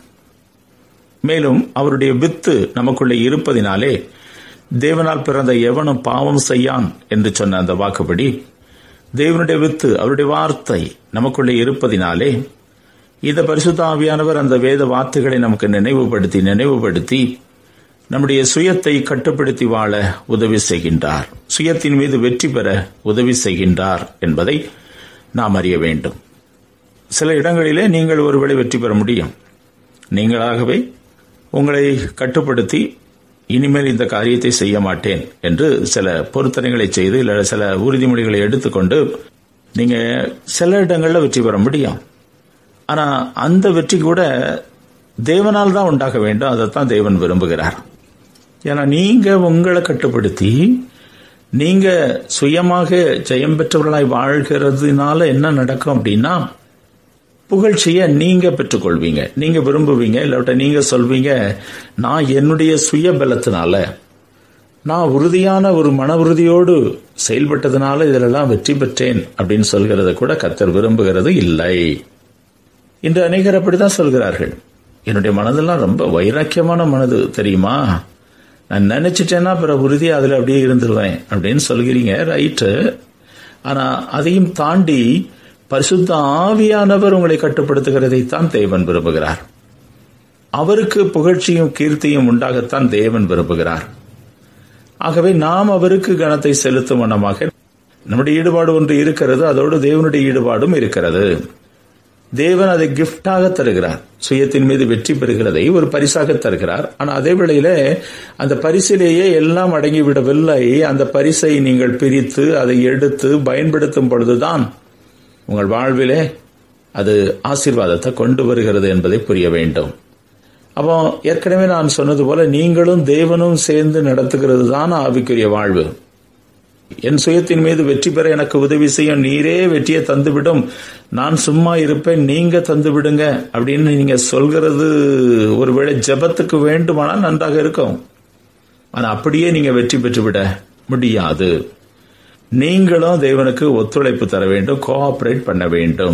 மேலும் அவருடைய வித்து நமக்குள்ளே இருப்பதினாலே தேவனால் பிறந்த எவனும் பாவம் செய்யான் என்று சொன்ன அந்த வாக்குப்படி தேவனுடைய வித்து அவருடைய வார்த்தை நமக்குள்ளே இருப்பதினாலே இந்த பரிசுத்த ஆவியானவர் அந்த வேத வார்த்தைகளை நமக்கு நினைவுபடுத்தி நினைவுபடுத்தி நம்முடைய சுயத்தை கட்டுப்படுத்தி வாழ உதவி செய்கின்றார் சுயத்தின் மீது வெற்றி பெற உதவி செய்கின்றார் என்பதை நாம் அறிய வேண்டும் சில இடங்களிலே நீங்கள் ஒருவேளை வெற்றி பெற முடியும் நீங்களாகவே உங்களை கட்டுப்படுத்தி இனிமேல் இந்த காரியத்தை செய்ய மாட்டேன் என்று சில பொருத்தனைகளை செய்து இல்ல சில உறுதிமொழிகளை எடுத்துக்கொண்டு நீங்க சில இடங்கள்ல வெற்றி பெற முடியும் ஆனா அந்த வெற்றி கூட தேவனால் தான் உண்டாக வேண்டும் அதைத்தான் தேவன் விரும்புகிறார் ஏன்னா நீங்க உங்களை கட்டுப்படுத்தி நீங்க சுயமாக ஜெயம் பெற்றவர்களாய் வாழ்கிறதுனால என்ன நடக்கும் அப்படின்னா புகழ்ச்சியை நீங்க பெற்றுக்கொள்வீங்க நீங்க விரும்புவீங்க இல்லாட்ட நீங்க சொல்வீங்க நான் என்னுடைய சுய பலத்தினால நான் உறுதியான ஒரு மன உறுதியோடு செயல்பட்டதுனால இதிலெல்லாம் வெற்றி பெற்றேன் அப்படின்னு சொல்கிறத கூட கத்தர் விரும்புகிறது இல்லை இன்று அநேகர் அப்படிதான் சொல்கிறார்கள் என்னுடைய மனதெல்லாம் ரொம்ப வைராக்கியமான மனது தெரியுமா நான் நினைச்சிட்டேன்னா பிற உறுதியா அதுல அப்படியே இருந்துருவேன் அப்படின்னு சொல்கிறீங்க ரைட்டு ஆனா அதையும் தாண்டி பரிசுத்த ஆவியானவர் உங்களை கட்டுப்படுத்துகிறதைத்தான் தேவன் விரும்புகிறார் அவருக்கு புகழ்ச்சியும் கீர்த்தியும் உண்டாகத்தான் தேவன் விரும்புகிறார் ஆகவே நாம் அவருக்கு கனத்தை செலுத்தும் வண்ணமாக நம்முடைய ஈடுபாடு ஒன்று இருக்கிறது அதோடு தேவனுடைய ஈடுபாடும் இருக்கிறது தேவன் அதை கிஃப்டாக தருகிறார் சுயத்தின் மீது வெற்றி பெறுகிறதை ஒரு பரிசாக தருகிறார் ஆனால் அதே வேளையில அந்த பரிசிலேயே எல்லாம் அடங்கிவிடவில்லை அந்த பரிசை நீங்கள் பிரித்து அதை எடுத்து பயன்படுத்தும் பொழுதுதான் உங்கள் வாழ்விலே அது ஆசீர்வாதத்தை கொண்டு வருகிறது என்பதை புரிய வேண்டும் அப்போ ஏற்கனவே நான் சொன்னது போல நீங்களும் தேவனும் சேர்ந்து நடத்துகிறது தான் ஆவிக்குரிய வாழ்வு என் சுயத்தின் மீது வெற்றி பெற எனக்கு உதவி செய்யும் நீரே வெற்றியை தந்துவிடும் நான் சும்மா இருப்பேன் நீங்க தந்து விடுங்க அப்படின்னு நீங்க சொல்கிறது ஒருவேளை ஜபத்துக்கு வேண்டுமானால் நன்றாக இருக்கும் ஆனா அப்படியே நீங்க வெற்றி பெற்றுவிட முடியாது நீங்களும் தேவனுக்கு ஒத்துழைப்பு தர வேண்டும் கோஆபரேட் பண்ண வேண்டும்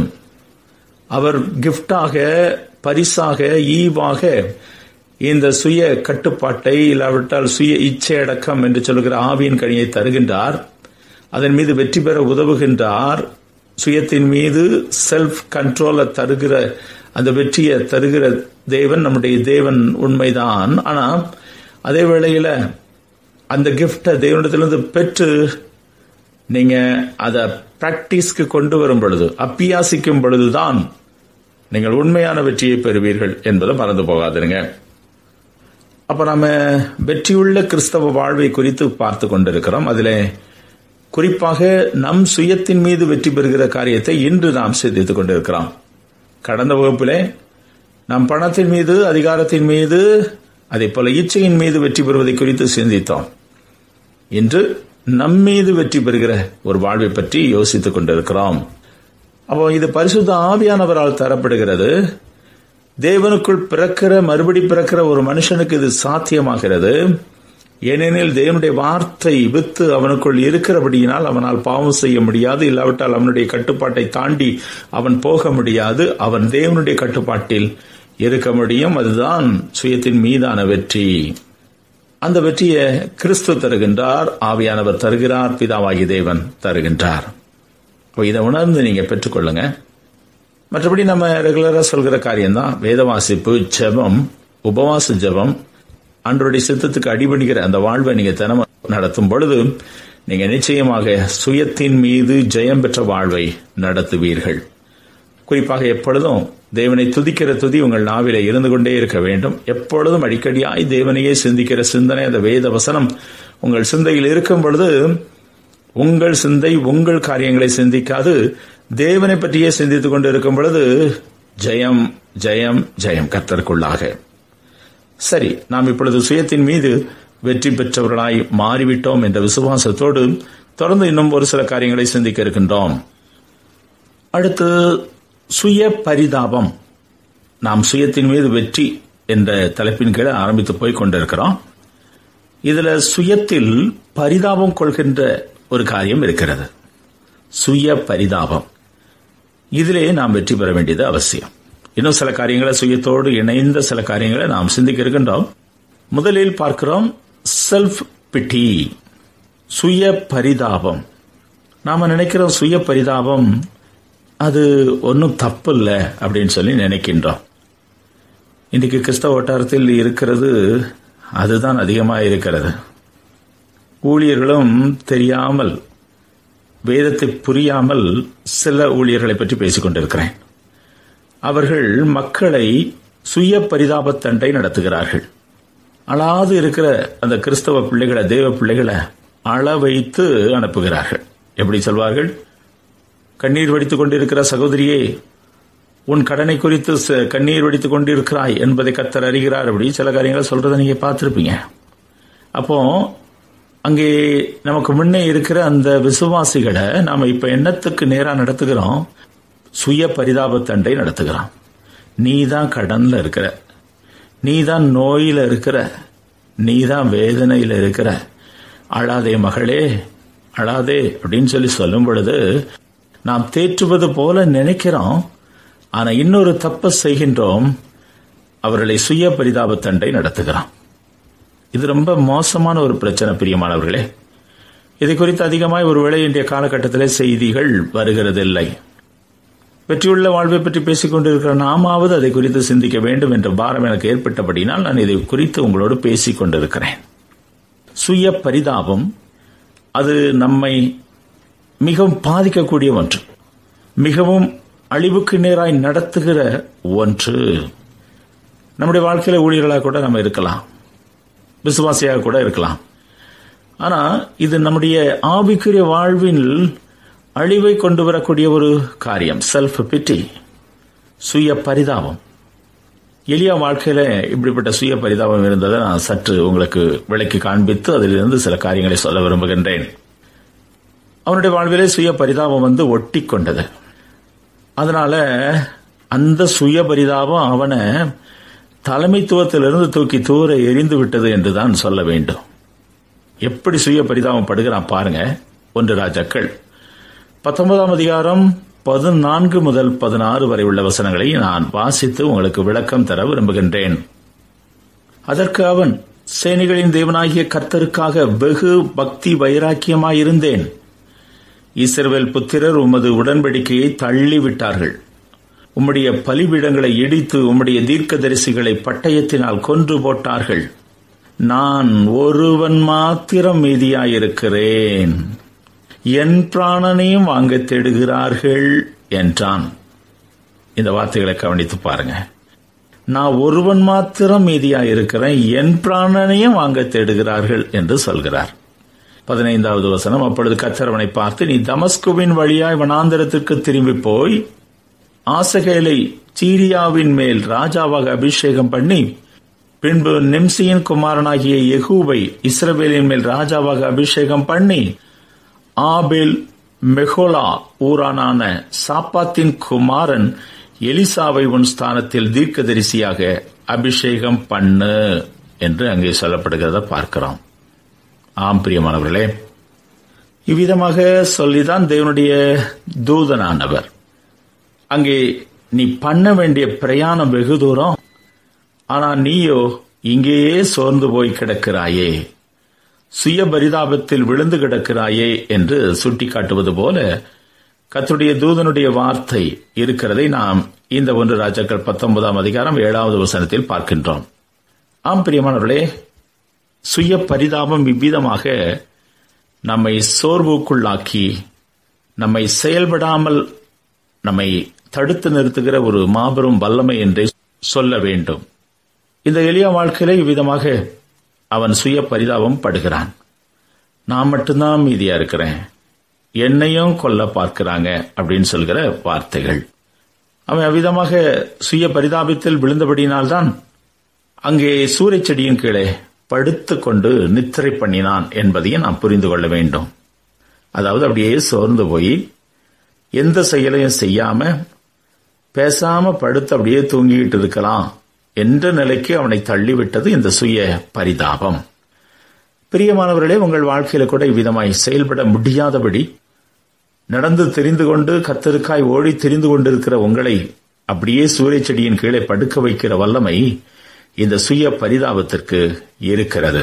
அவர் கிஃப்டாக பரிசாக ஈவாக இந்த சுய கட்டுப்பாட்டை இல்லாவிட்டால் சுய இச்சை அடக்கம் என்று சொல்கிற ஆவியின் கனியை தருகின்றார் அதன் மீது வெற்றி பெற உதவுகின்றார் சுயத்தின் மீது செல்ஃப் கண்ட்ரோலை தருகிற அந்த வெற்றியை தருகிற தேவன் நம்முடைய தேவன் உண்மைதான் ஆனா அதே வேளையில அந்த கிஃப்டை தேவனிடத்திலிருந்து பெற்று நீங்க அதை பிராக்டிஸ்க்கு கொண்டு வரும் பொழுது அப்பியாசிக்கும் பொழுதுதான் நீங்கள் உண்மையான வெற்றியை பெறுவீர்கள் என்பதை மறந்து போகாதுங்க அப்ப நம்ம வெற்றியுள்ள கிறிஸ்தவ வாழ்வை குறித்து பார்த்து கொண்டிருக்கிறோம் அதில் குறிப்பாக நம் சுயத்தின் மீது வெற்றி பெறுகிற காரியத்தை இன்று நாம் சிந்தித்துக் கொண்டிருக்கிறோம் கடந்த வகுப்பிலே நம் பணத்தின் மீது அதிகாரத்தின் மீது அதே போல இச்சையின் மீது வெற்றி பெறுவதை குறித்து சிந்தித்தோம் இன்று நம் மீது வெற்றி பெறுகிற ஒரு வாழ்வை பற்றி யோசித்துக் கொண்டிருக்கிறோம் அப்போ இது பரிசுத்த ஆவியானவரால் தரப்படுகிறது தேவனுக்குள் பிறக்கிற மறுபடி பிறக்கிற ஒரு மனுஷனுக்கு இது சாத்தியமாகிறது ஏனெனில் தேவனுடைய வார்த்தை வித்து அவனுக்குள் இருக்கிறபடியினால் அவனால் பாவம் செய்ய முடியாது இல்லாவிட்டால் அவனுடைய கட்டுப்பாட்டை தாண்டி அவன் போக முடியாது அவன் தேவனுடைய கட்டுப்பாட்டில் இருக்க முடியும் அதுதான் சுயத்தின் மீதான வெற்றி அந்த வெற்றியை கிறிஸ்து தருகின்றார் ஆவியானவர் தருகிறார் பிதாவாகி தேவன் தருகின்றார் இதை உணர்ந்து நீங்க பெற்றுக்கொள்ளுங்க மற்றபடி நம்ம ரெகுலரா சொல்கிற காரியம்தான் வேத வாசிப்பு ஜெபம் உபவாச ஜெபம் அன்றைய சித்தத்துக்கு அடிபணிக்கிற அந்த வாழ்வை நீங்க தினமும் நடத்தும் பொழுது நீங்க நிச்சயமாக சுயத்தின் மீது ஜெயம் பெற்ற வாழ்வை நடத்துவீர்கள் குறிப்பாக எப்பொழுதும் தேவனை துதிக்கிற துதி உங்கள் நாவில இருந்து கொண்டே இருக்க வேண்டும் எப்பொழுதும் அடிக்கடியாய் தேவனையே சிந்திக்கிற சிந்தனை அந்த வேத வசனம் உங்கள் சிந்தையில் இருக்கும் பொழுது உங்கள் சிந்தை உங்கள் காரியங்களை சிந்திக்காது தேவனை பற்றியே சிந்தித்துக் கொண்டு இருக்கும் பொழுது ஜெயம் ஜெயம் ஜெயம் கர்த்தருக்குள்ளாக சரி நாம் இப்பொழுது சுயத்தின் மீது வெற்றி பெற்றவர்களாய் மாறிவிட்டோம் என்ற விசுவாசத்தோடு தொடர்ந்து இன்னும் ஒரு சில காரியங்களை சிந்திக்க இருக்கின்றோம் அடுத்து சுய பரிதாபம் நாம் சுயத்தின் மீது வெற்றி என்ற தலைப்பின் கீழே ஆரம்பித்து போய் கொண்டிருக்கிறோம் இதுல சுயத்தில் பரிதாபம் கொள்கின்ற ஒரு காரியம் இருக்கிறது சுய பரிதாபம் இதிலே நாம் வெற்றி பெற வேண்டியது அவசியம் இன்னும் சில காரியங்களை சுயத்தோடு இணைந்த சில காரியங்களை நாம் சிந்திக்க இருக்கின்றோம் முதலில் பார்க்கிறோம் செல்ஃப் பிட்டி சுய பரிதாபம் நாம நினைக்கிறோம் சுய பரிதாபம் அது ஒன்றும் தப்பு இல்லை அப்படின்னு சொல்லி நினைக்கின்றோம் இன்னைக்கு கிறிஸ்தவ வட்டாரத்தில் இருக்கிறது அதுதான் அதிகமாக இருக்கிறது ஊழியர்களும் தெரியாமல் வேதத்தை புரியாமல் சில ஊழியர்களை பற்றி பேசிக் கொண்டிருக்கிறேன் அவர்கள் மக்களை சுய பரிதாபத்தண்டை நடத்துகிறார்கள் அழாது இருக்கிற அந்த கிறிஸ்தவ பிள்ளைகளை தேவ பிள்ளைகளை அள வைத்து அனுப்புகிறார்கள் எப்படி சொல்வார்கள் கண்ணீர் வடித்துக் கொண்டிருக்கிற சகோதரியே உன் கடனை குறித்து கண்ணீர் வடித்துக் கொண்டிருக்கிறாய் என்பதை கத்தர் அறிகிறார் அப்படி சில காரியங்களை சொல்றதை நீங்க பார்த்திருப்பீங்க அப்போ அங்கே நமக்கு முன்னே இருக்கிற அந்த விசுவாசிகளை நாம இப்ப எண்ணத்துக்கு நேரா நடத்துகிறோம் சுய பரிதாபத்தண்டை நடத்துகிறோம் நீ தான் கடன்ல இருக்கிற நீ தான் நோயில இருக்கிற நீ தான் வேதனையில இருக்கிற அழாதே மகளே அழாதே அப்படின்னு சொல்லி சொல்லும் பொழுது நாம் தேற்றுவது போல நினைக்கிறோம் ஆனா இன்னொரு தப்ப செய்கின்றோம் அவர்களை சுய பரிதாபத்தண்டை நடத்துகிறோம் இது ரொம்ப மோசமான ஒரு பிரச்சனை பிரியமானவர்களே இதை குறித்து அதிகமாய் ஒருவேளை இன்றைய காலகட்டத்தில் செய்திகள் வருகிறதில்லை வெற்றியுள்ள வாழ்வை பற்றி பேசிக் கொண்டிருக்கிற நாமாவது அதை குறித்து சிந்திக்க வேண்டும் என்ற பாரம் எனக்கு ஏற்பட்டபடினால் நான் இதை குறித்து உங்களோடு பேசிக் கொண்டிருக்கிறேன் சுய பரிதாபம் அது நம்மை மிகவும் பாதிக்கக்கூடிய ஒன்று மிகவும் அழிவுக்கு நேராய் நடத்துகிற ஒன்று நம்முடைய வாழ்க்கையில ஊழியர்களாக கூட நம்ம இருக்கலாம் விசுவாசியாக கூட இருக்கலாம் ஆனா இது நம்முடைய ஆவிக்குரிய வாழ்வின் அழிவை கொண்டு வரக்கூடிய ஒரு காரியம் செல்ஃப் பிட்டி சுய பரிதாபம் எளிய வாழ்க்கையில இப்படிப்பட்ட சுய பரிதாபம் இருந்ததை நான் சற்று உங்களுக்கு விளக்கி காண்பித்து அதிலிருந்து சில காரியங்களை சொல்ல விரும்புகின்றேன் அவனுடைய வாழ்விலே சுய பரிதாபம் வந்து ஒட்டி கொண்டது அதனால அந்த சுய பரிதாபம் அவனை தலைமைத்துவத்திலிருந்து தூக்கி தூர எரிந்து விட்டது என்றுதான் சொல்ல வேண்டும் எப்படி சுய பரிதாபம் படுகிறான் பாருங்க ஒன்று ராஜாக்கள் பத்தொன்பதாம் அதிகாரம் பதினான்கு முதல் பதினாறு வரை உள்ள வசனங்களை நான் வாசித்து உங்களுக்கு விளக்கம் தர விரும்புகின்றேன் அதற்கு அவன் சேனைகளின் தேவனாகிய கர்த்தருக்காக வெகு பக்தி வைராக்கியமாயிருந்தேன் இஸ்ரவேல் புத்திரர் உமது உடன்படிக்கையை தள்ளிவிட்டார்கள் உம்முடைய பலிபீடங்களை இடித்து உம்முடைய தீர்க்கதரிசிகளை பட்டயத்தினால் கொன்று போட்டார்கள் நான் ஒருவன் மாத்திரம் மீதியாயிருக்கிறேன் என் பிராணனையும் வாங்க தேடுகிறார்கள் என்றான் இந்த வார்த்தைகளை கவனித்து பாருங்க நான் ஒருவன் மாத்திரம் மீதியா இருக்கிறேன் என் பிராணனையும் வாங்க தேடுகிறார்கள் என்று சொல்கிறார் பதினைந்தாவது வசனம் அப்பொழுது கத்தரவனை பார்த்து நீ தமஸ்குவின் வழியாய் வனாந்தரத்திற்கு திரும்பி போய் ஆசகேலை சீரியாவின் மேல் ராஜாவாக அபிஷேகம் பண்ணி பின்பு நிம்சியின் குமாரனாகிய யெகூவை இஸ்ரவேலின் மேல் ராஜாவாக அபிஷேகம் பண்ணி ஆபேல் மெஹோலா ஊரானான சாப்பாத்தின் குமாரன் எலிசாவை உன் ஸ்தானத்தில் தீர்க்கதரிசியாக அபிஷேகம் பண்ணு என்று அங்கே சொல்லப்படுகிறத பார்க்கிறோம் ஆம் பிரியமானவர்களே இவ்விதமாக சொல்லிதான் தேவனுடைய தூதனானவர் அங்கே நீ பண்ண வேண்டிய பிரயாணம் வெகு தூரம் ஆனா நீயோ இங்கேயே சோர்ந்து போய் கிடக்கிறாயே சுய பரிதாபத்தில் விழுந்து கிடக்கிறாயே என்று சுட்டிக்காட்டுவது போல கத்துடைய தூதனுடைய வார்த்தை இருக்கிறதை நாம் இந்த ஒன்று ராஜாக்கள் பத்தொன்பதாம் அதிகாரம் ஏழாவது வசனத்தில் பார்க்கின்றோம் ஆம் பிரியமானவர்களே சுய பரிதாபம் இவ்விதமாக நம்மை சோர்வுக்குள்ளாக்கி நம்மை செயல்படாமல் நம்மை தடுத்து நிறுத்துகிற ஒரு மாபெரும் வல்லமை என்றே சொல்ல வேண்டும் இந்த எளிய வாழ்க்கையில இவ்விதமாக அவன் சுய பரிதாபம் படுகிறான் நான் மட்டும்தான் மீதியா இருக்கிறேன் என்னையும் கொல்ல பார்க்கிறாங்க அப்படின்னு சொல்கிற வார்த்தைகள் அவன் அவ்விதமாக சுய பரிதாபத்தில் விழுந்தபடியினால்தான் அங்கே சூறை செடியின் கீழே படுத்துக் கொண்டு நித்திரை பண்ணினான் என்பதையும் நாம் புரிந்து கொள்ள வேண்டும் அதாவது அப்படியே சோர்ந்து போய் எந்த செயலையும் செய்யாம பேசாம படுத்து அப்படியே தூங்கிட்டு இருக்கலாம் என்ற நிலைக்கு அவனை தள்ளிவிட்டது இந்த சுய பரிதாபம் பிரியமானவர்களே உங்கள் வாழ்க்கையில கூட இவ்விதமாய் செயல்பட முடியாதபடி நடந்து தெரிந்து கொண்டு கத்தருக்காய் ஓடி தெரிந்து கொண்டிருக்கிற உங்களை அப்படியே சூரிய செடியின் கீழே படுக்க வைக்கிற வல்லமை இந்த சுய பரிதாபத்திற்கு இருக்கிறது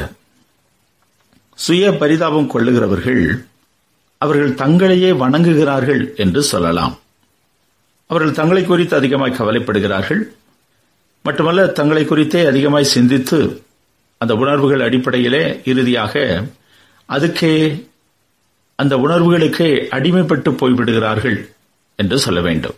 சுய பரிதாபம் கொள்ளுகிறவர்கள் அவர்கள் தங்களையே வணங்குகிறார்கள் என்று சொல்லலாம் அவர்கள் தங்களை குறித்து அதிகமாய் கவலைப்படுகிறார்கள் மட்டுமல்ல தங்களை குறித்தே அதிகமாய் சிந்தித்து அந்த உணர்வுகள் அடிப்படையிலே இறுதியாக அதுக்கே அந்த உணர்வுகளுக்கே அடிமைப்பட்டு போய்விடுகிறார்கள் என்று சொல்ல வேண்டும்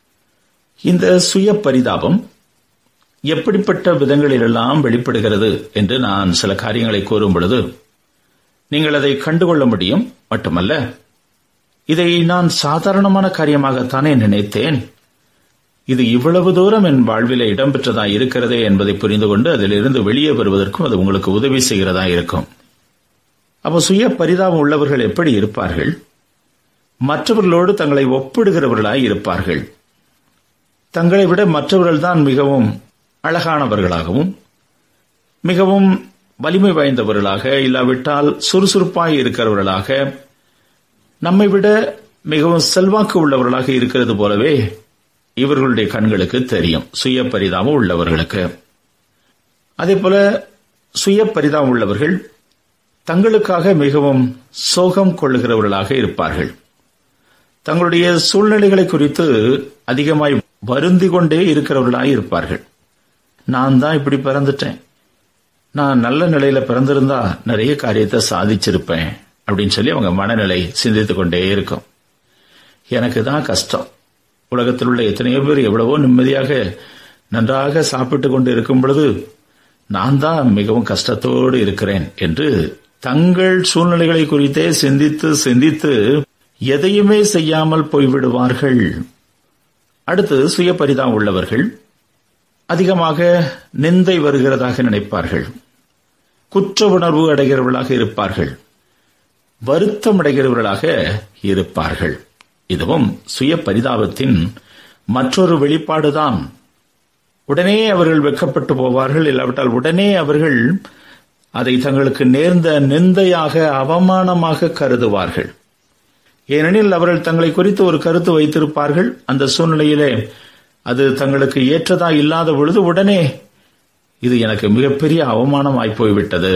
இந்த சுய பரிதாபம் எப்படிப்பட்ட விதங்களிலெல்லாம் வெளிப்படுகிறது என்று நான் சில காரியங்களை கூறும் பொழுது நீங்கள் அதை கண்டுகொள்ள முடியும் மட்டுமல்ல இதை நான் சாதாரணமான காரியமாகத்தானே நினைத்தேன் இது இவ்வளவு தூரம் என் வாழ்வில இடம்பெற்றதா இருக்கிறதே என்பதை புரிந்து கொண்டு அதிலிருந்து வெளியே வருவதற்கும் அது உங்களுக்கு உதவி செய்கிறதா இருக்கும் அப்போ சுய பரிதாபம் உள்ளவர்கள் எப்படி இருப்பார்கள் மற்றவர்களோடு தங்களை ஒப்பிடுகிறவர்களாய் இருப்பார்கள் தங்களை விட மற்றவர்கள் தான் மிகவும் அழகானவர்களாகவும் மிகவும் வலிமை வாய்ந்தவர்களாக இல்லாவிட்டால் சுறுசுறுப்பாய் இருக்கிறவர்களாக நம்மை விட மிகவும் செல்வாக்கு உள்ளவர்களாக இருக்கிறது போலவே இவர்களுடைய கண்களுக்கு தெரியும் சுய பரிதாபம் உள்ளவர்களுக்கு அதே போல சுய பரிதாபம் உள்ளவர்கள் தங்களுக்காக மிகவும் சோகம் கொள்ளுகிறவர்களாக இருப்பார்கள் தங்களுடைய சூழ்நிலைகளை குறித்து அதிகமாய் வருந்தி கொண்டே இருக்கிறவர்களாக இருப்பார்கள் நான் தான் இப்படி பிறந்துட்டேன் நான் நல்ல நிலையில பிறந்திருந்தா நிறைய காரியத்தை சாதிச்சிருப்பேன் அப்படின்னு சொல்லி அவங்க மனநிலை சிந்தித்துக் கொண்டே இருக்கும் எனக்கு தான் கஷ்டம் உலகத்தில் உள்ள எத்தனையோ பேர் எவ்வளவோ நிம்மதியாக நன்றாக சாப்பிட்டு கொண்டு இருக்கும் பொழுது நான் தான் மிகவும் கஷ்டத்தோடு இருக்கிறேன் என்று தங்கள் சூழ்நிலைகளை குறித்தே சிந்தித்து சிந்தித்து எதையுமே செய்யாமல் போய்விடுவார்கள் அடுத்து சுய பரிதாபம் உள்ளவர்கள் அதிகமாக நிந்தை வருகிறதாக நினைப்பார்கள் குற்ற உணர்வு அடைகிறவர்களாக இருப்பார்கள் வருத்தம் அடைகிறவர்களாக இருப்பார்கள் இதுவும் சுய பரிதாபத்தின் மற்றொரு வெளிப்பாடுதான் உடனே அவர்கள் வெக்கப்பட்டு போவார்கள் இல்லாவிட்டால் உடனே அவர்கள் அதை தங்களுக்கு நேர்ந்த நிந்தையாக அவமானமாக கருதுவார்கள் ஏனெனில் அவர்கள் தங்களை குறித்து ஒரு கருத்து வைத்திருப்பார்கள் அந்த சூழ்நிலையிலே அது தங்களுக்கு ஏற்றதா இல்லாத பொழுது உடனே இது எனக்கு மிகப்பெரிய அவமானம் ஆய்போய்விட்டது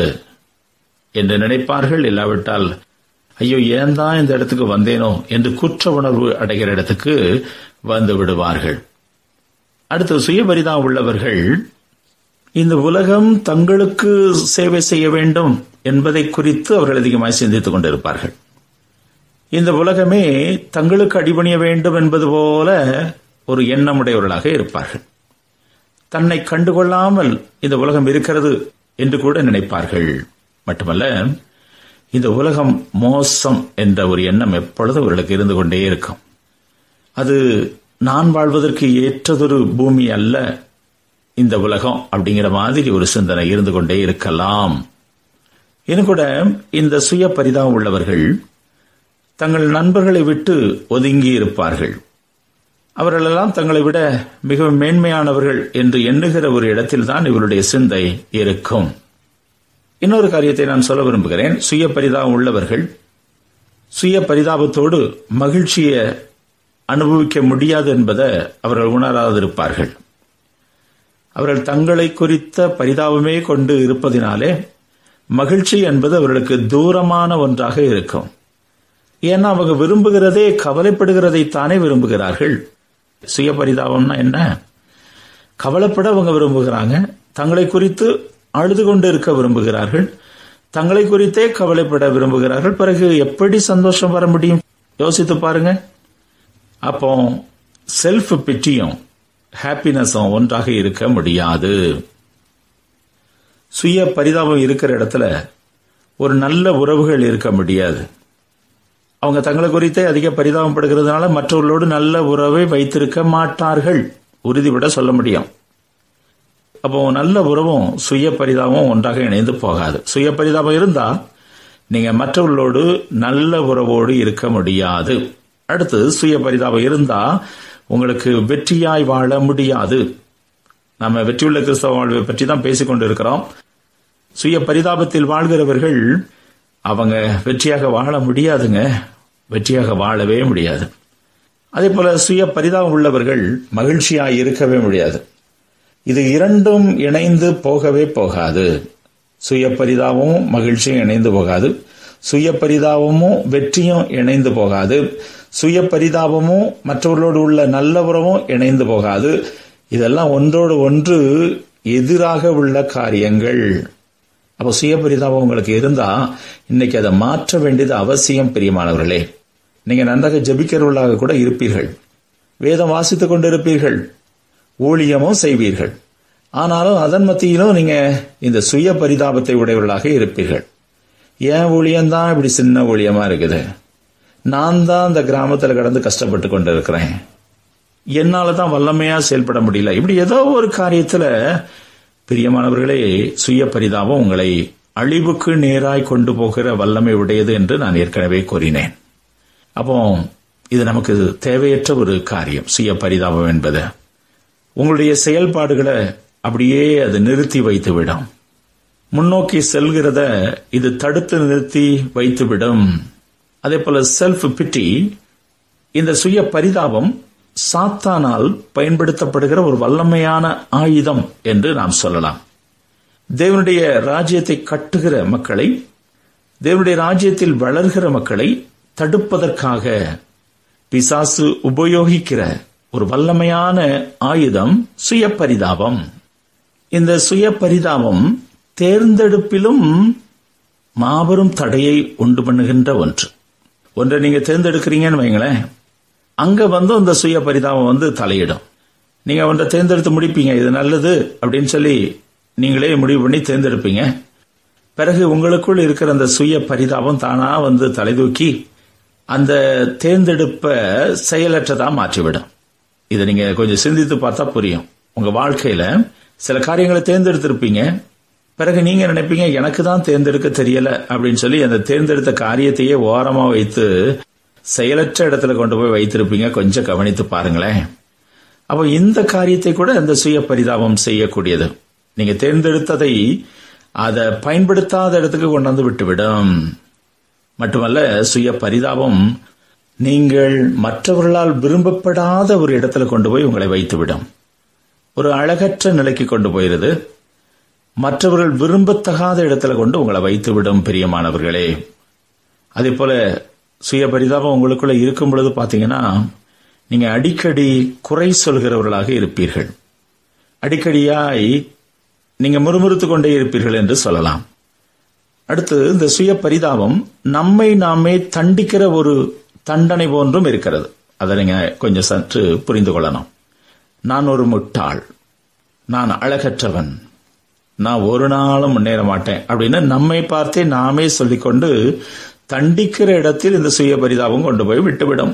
என்று நினைப்பார்கள் இல்லாவிட்டால் ஐயோ ஏன் தான் இந்த இடத்துக்கு வந்தேனோ என்று குற்ற உணர்வு அடைகிற இடத்துக்கு வந்து விடுவார்கள் அடுத்து சுயபரிதா உள்ளவர்கள் இந்த உலகம் தங்களுக்கு சேவை செய்ய வேண்டும் என்பதை குறித்து அவர்கள் அதிகமாக சிந்தித்துக் கொண்டிருப்பார்கள் இந்த உலகமே தங்களுக்கு அடிபணிய வேண்டும் என்பது போல ஒரு எண்ணமுடையவர்களாக இருப்பார்கள் தன்னை கண்டுகொள்ளாமல் இந்த உலகம் இருக்கிறது என்று கூட நினைப்பார்கள் மட்டுமல்ல இந்த உலகம் மோசம் என்ற ஒரு எண்ணம் எப்பொழுதும் அவர்களுக்கு இருந்து கொண்டே இருக்கும் அது நான் வாழ்வதற்கு ஏற்றதொரு பூமி அல்ல இந்த உலகம் அப்படிங்கிற மாதிரி ஒரு சிந்தனை இருந்து கொண்டே இருக்கலாம் இன்னும் கூட இந்த சுய பரிதாபம் உள்ளவர்கள் தங்கள் நண்பர்களை விட்டு ஒதுங்கி இருப்பார்கள் அவர்களெல்லாம் தங்களை விட மிகவும் மேன்மையானவர்கள் என்று எண்ணுகிற ஒரு இடத்தில் தான் இவருடைய சிந்தை இருக்கும் இன்னொரு காரியத்தை நான் சொல்ல விரும்புகிறேன் சுய பரிதாபம் உள்ளவர்கள் சுய பரிதாபத்தோடு மகிழ்ச்சியை அனுபவிக்க முடியாது என்பதை அவர்கள் உணராதிருப்பார்கள் அவர்கள் தங்களை குறித்த பரிதாபமே கொண்டு இருப்பதினாலே மகிழ்ச்சி என்பது அவர்களுக்கு தூரமான ஒன்றாக இருக்கும் ஏன்னா அவங்க விரும்புகிறதே கவலைப்படுகிறதை தானே விரும்புகிறார்கள் சுய பரிதாபம்னா என்ன கவலைப்பட அவங்க விரும்புகிறாங்க தங்களை குறித்து அழுது கொண்டு இருக்க விரும்புகிறார்கள் தங்களை குறித்தே கவலைப்பட விரும்புகிறார்கள் பிறகு எப்படி சந்தோஷம் வர முடியும் யோசித்து பாருங்க அப்போ செல்ஃப் பிட்டியும் ஹாப்பினஸும் ஒன்றாக இருக்க முடியாது சுய பரிதாபம் இருக்கிற இடத்துல ஒரு நல்ல உறவுகள் இருக்க முடியாது அவங்க தங்களை குறித்தே அதிக பரிதாபப்படுகிறதுனால மற்றவர்களோடு நல்ல உறவை வைத்திருக்க மாட்டார்கள் உறுதிபட சொல்ல முடியும் அப்போ நல்ல உறவும் சுய பரிதாபம் ஒன்றாக இணைந்து போகாது சுய பரிதாபம் இருந்தா நீங்க மற்றவர்களோடு நல்ல உறவோடு இருக்க முடியாது அடுத்து சுய பரிதாபம் இருந்தா உங்களுக்கு வெற்றியாய் வாழ முடியாது நம்ம வெற்றியுள்ள கிறிஸ்தவ வாழ்வை பற்றி தான் பேசிக் கொண்டிருக்கிறோம் சுய பரிதாபத்தில் வாழ்கிறவர்கள் அவங்க வெற்றியாக வாழ முடியாதுங்க வெற்றியாக வாழவே முடியாது அதே போல சுய பரிதாபம் உள்ளவர்கள் மகிழ்ச்சியாய் இருக்கவே முடியாது இது இரண்டும் இணைந்து போகவே போகாது சுய பரிதாபமும் மகிழ்ச்சியும் இணைந்து போகாது சுய பரிதாபமும் வெற்றியும் இணைந்து போகாது சுய பரிதாபமும் மற்றவர்களோடு உள்ள நல்ல உறவும் இணைந்து போகாது இதெல்லாம் ஒன்றோடு ஒன்று எதிராக உள்ள காரியங்கள் அப்போ சுய பரிதாபம் உங்களுக்கு இருந்தா இன்னைக்கு அதை மாற்ற வேண்டியது அவசியம் பிரியமானவர்களே நீங்க நன்றாக ஜபிக்கிறவர்களாக கூட இருப்பீர்கள் வேதம் வாசித்துக் கொண்டிருப்பீர்கள் ஊழியமும் செய்வீர்கள் ஆனாலும் அதன் மத்தியிலும் நீங்க இந்த சுய பரிதாபத்தை உடையவர்களாக இருப்பீர்கள் ஏன் ஊழியம்தான் இப்படி சின்ன ஊழியமா இருக்குது நான் தான் இந்த கிராமத்தில் கடந்து கஷ்டப்பட்டு கொண்டு இருக்கிறேன் என்னால தான் வல்லமையா செயல்பட முடியல இப்படி ஏதோ ஒரு காரியத்துல பிரியமானவர்களே சுய பரிதாபம் உங்களை அழிவுக்கு நேராய் கொண்டு போகிற வல்லமை உடையது என்று நான் ஏற்கனவே கூறினேன் அப்போ இது நமக்கு தேவையற்ற ஒரு காரியம் சுய பரிதாபம் என்பது உங்களுடைய செயல்பாடுகளை அப்படியே அது நிறுத்தி வைத்துவிடும் முன்னோக்கி செல்கிறத இது தடுத்து நிறுத்தி வைத்துவிடும் அதே போல செல்ஃப் பிட்டி இந்த சுய பரிதாபம் சாத்தானால் பயன்படுத்தப்படுகிற ஒரு வல்லமையான ஆயுதம் என்று நாம் சொல்லலாம் தேவனுடைய ராஜ்யத்தை கட்டுகிற மக்களை தேவனுடைய ராஜ்யத்தில் வளர்கிற மக்களை தடுப்பதற்காக பிசாசு உபயோகிக்கிற ஒரு வல்லமையான ஆயுதம் சுய பரிதாபம் இந்த சுய பரிதாபம் தேர்ந்தெடுப்பிலும் மாபெரும் தடையை உண்டு பண்ணுகின்ற ஒன்று ஒன்றை நீங்க தேர்ந்தெடுக்கிறீங்கன்னு வைங்களேன் அங்க வந்து அந்த சுய பரிதாபம் வந்து தலையிடும் நீங்க ஒன்றை தேர்ந்தெடுத்து முடிப்பீங்க இது நல்லது அப்படின்னு சொல்லி நீங்களே முடிவு பண்ணி தேர்ந்தெடுப்பீங்க பிறகு உங்களுக்குள் இருக்கிற அந்த சுய பரிதாபம் தானா வந்து தலைதூக்கி அந்த தேர்ந்தெடுப்ப செயலற்றதா மாற்றிவிடும் இதை நீங்க கொஞ்சம் சிந்தித்து பார்த்தா புரியும் உங்க வாழ்க்கையில சில காரியங்களை தேர்ந்தெடுத்திருப்பீங்க பிறகு நீங்க நினைப்பீங்க எனக்கு தான் தேர்ந்தெடுக்க தெரியல அப்படின்னு சொல்லி அந்த தேர்ந்தெடுத்த காரியத்தையே ஓரமா வைத்து செயலற்ற இடத்துல கொண்டு போய் வைத்திருப்பீங்க கொஞ்சம் கவனித்து பாருங்களேன் அப்போ இந்த காரியத்தை கூட அந்த சுய பரிதாபம் செய்யக்கூடியது நீங்க தேர்ந்தெடுத்ததை அதை பயன்படுத்தாத இடத்துக்கு கொண்டு வந்து விட்டுவிடும் மட்டுமல்ல சுய பரிதாபம் நீங்கள் மற்றவர்களால் விரும்பப்படாத ஒரு இடத்துல கொண்டு போய் உங்களை வைத்துவிடும் ஒரு அழகற்ற நிலைக்கு கொண்டு போயிருது மற்றவர்கள் விரும்பத்தகாத இடத்துல கொண்டு உங்களை வைத்துவிடும் பிரியமானவர்களே அதே போல சுய பரிதாபம் உங்களுக்குள்ள இருக்கும் பொழுது பாத்தீங்கன்னா நீங்க அடிக்கடி குறை சொல்கிறவர்களாக இருப்பீர்கள் அடிக்கடியாய் நீங்க முறுமுறுத்து கொண்டே இருப்பீர்கள் என்று சொல்லலாம் அடுத்து இந்த சுய பரிதாபம் நம்மை நாமே தண்டிக்கிற ஒரு தண்டனை போன்றும் இருக்கிறது அதை நீங்க கொஞ்சம் சற்று புரிந்து கொள்ளணும் நான் ஒரு முட்டாள் நான் அழகற்றவன் நான் ஒரு நாளும் முன்னேற மாட்டேன் அப்படின்னு நம்மை பார்த்தே நாமே சொல்லிக்கொண்டு தண்டிக்கிற இடத்தில் இந்த சுய பரிதாபம் கொண்டு போய் விட்டுவிடும்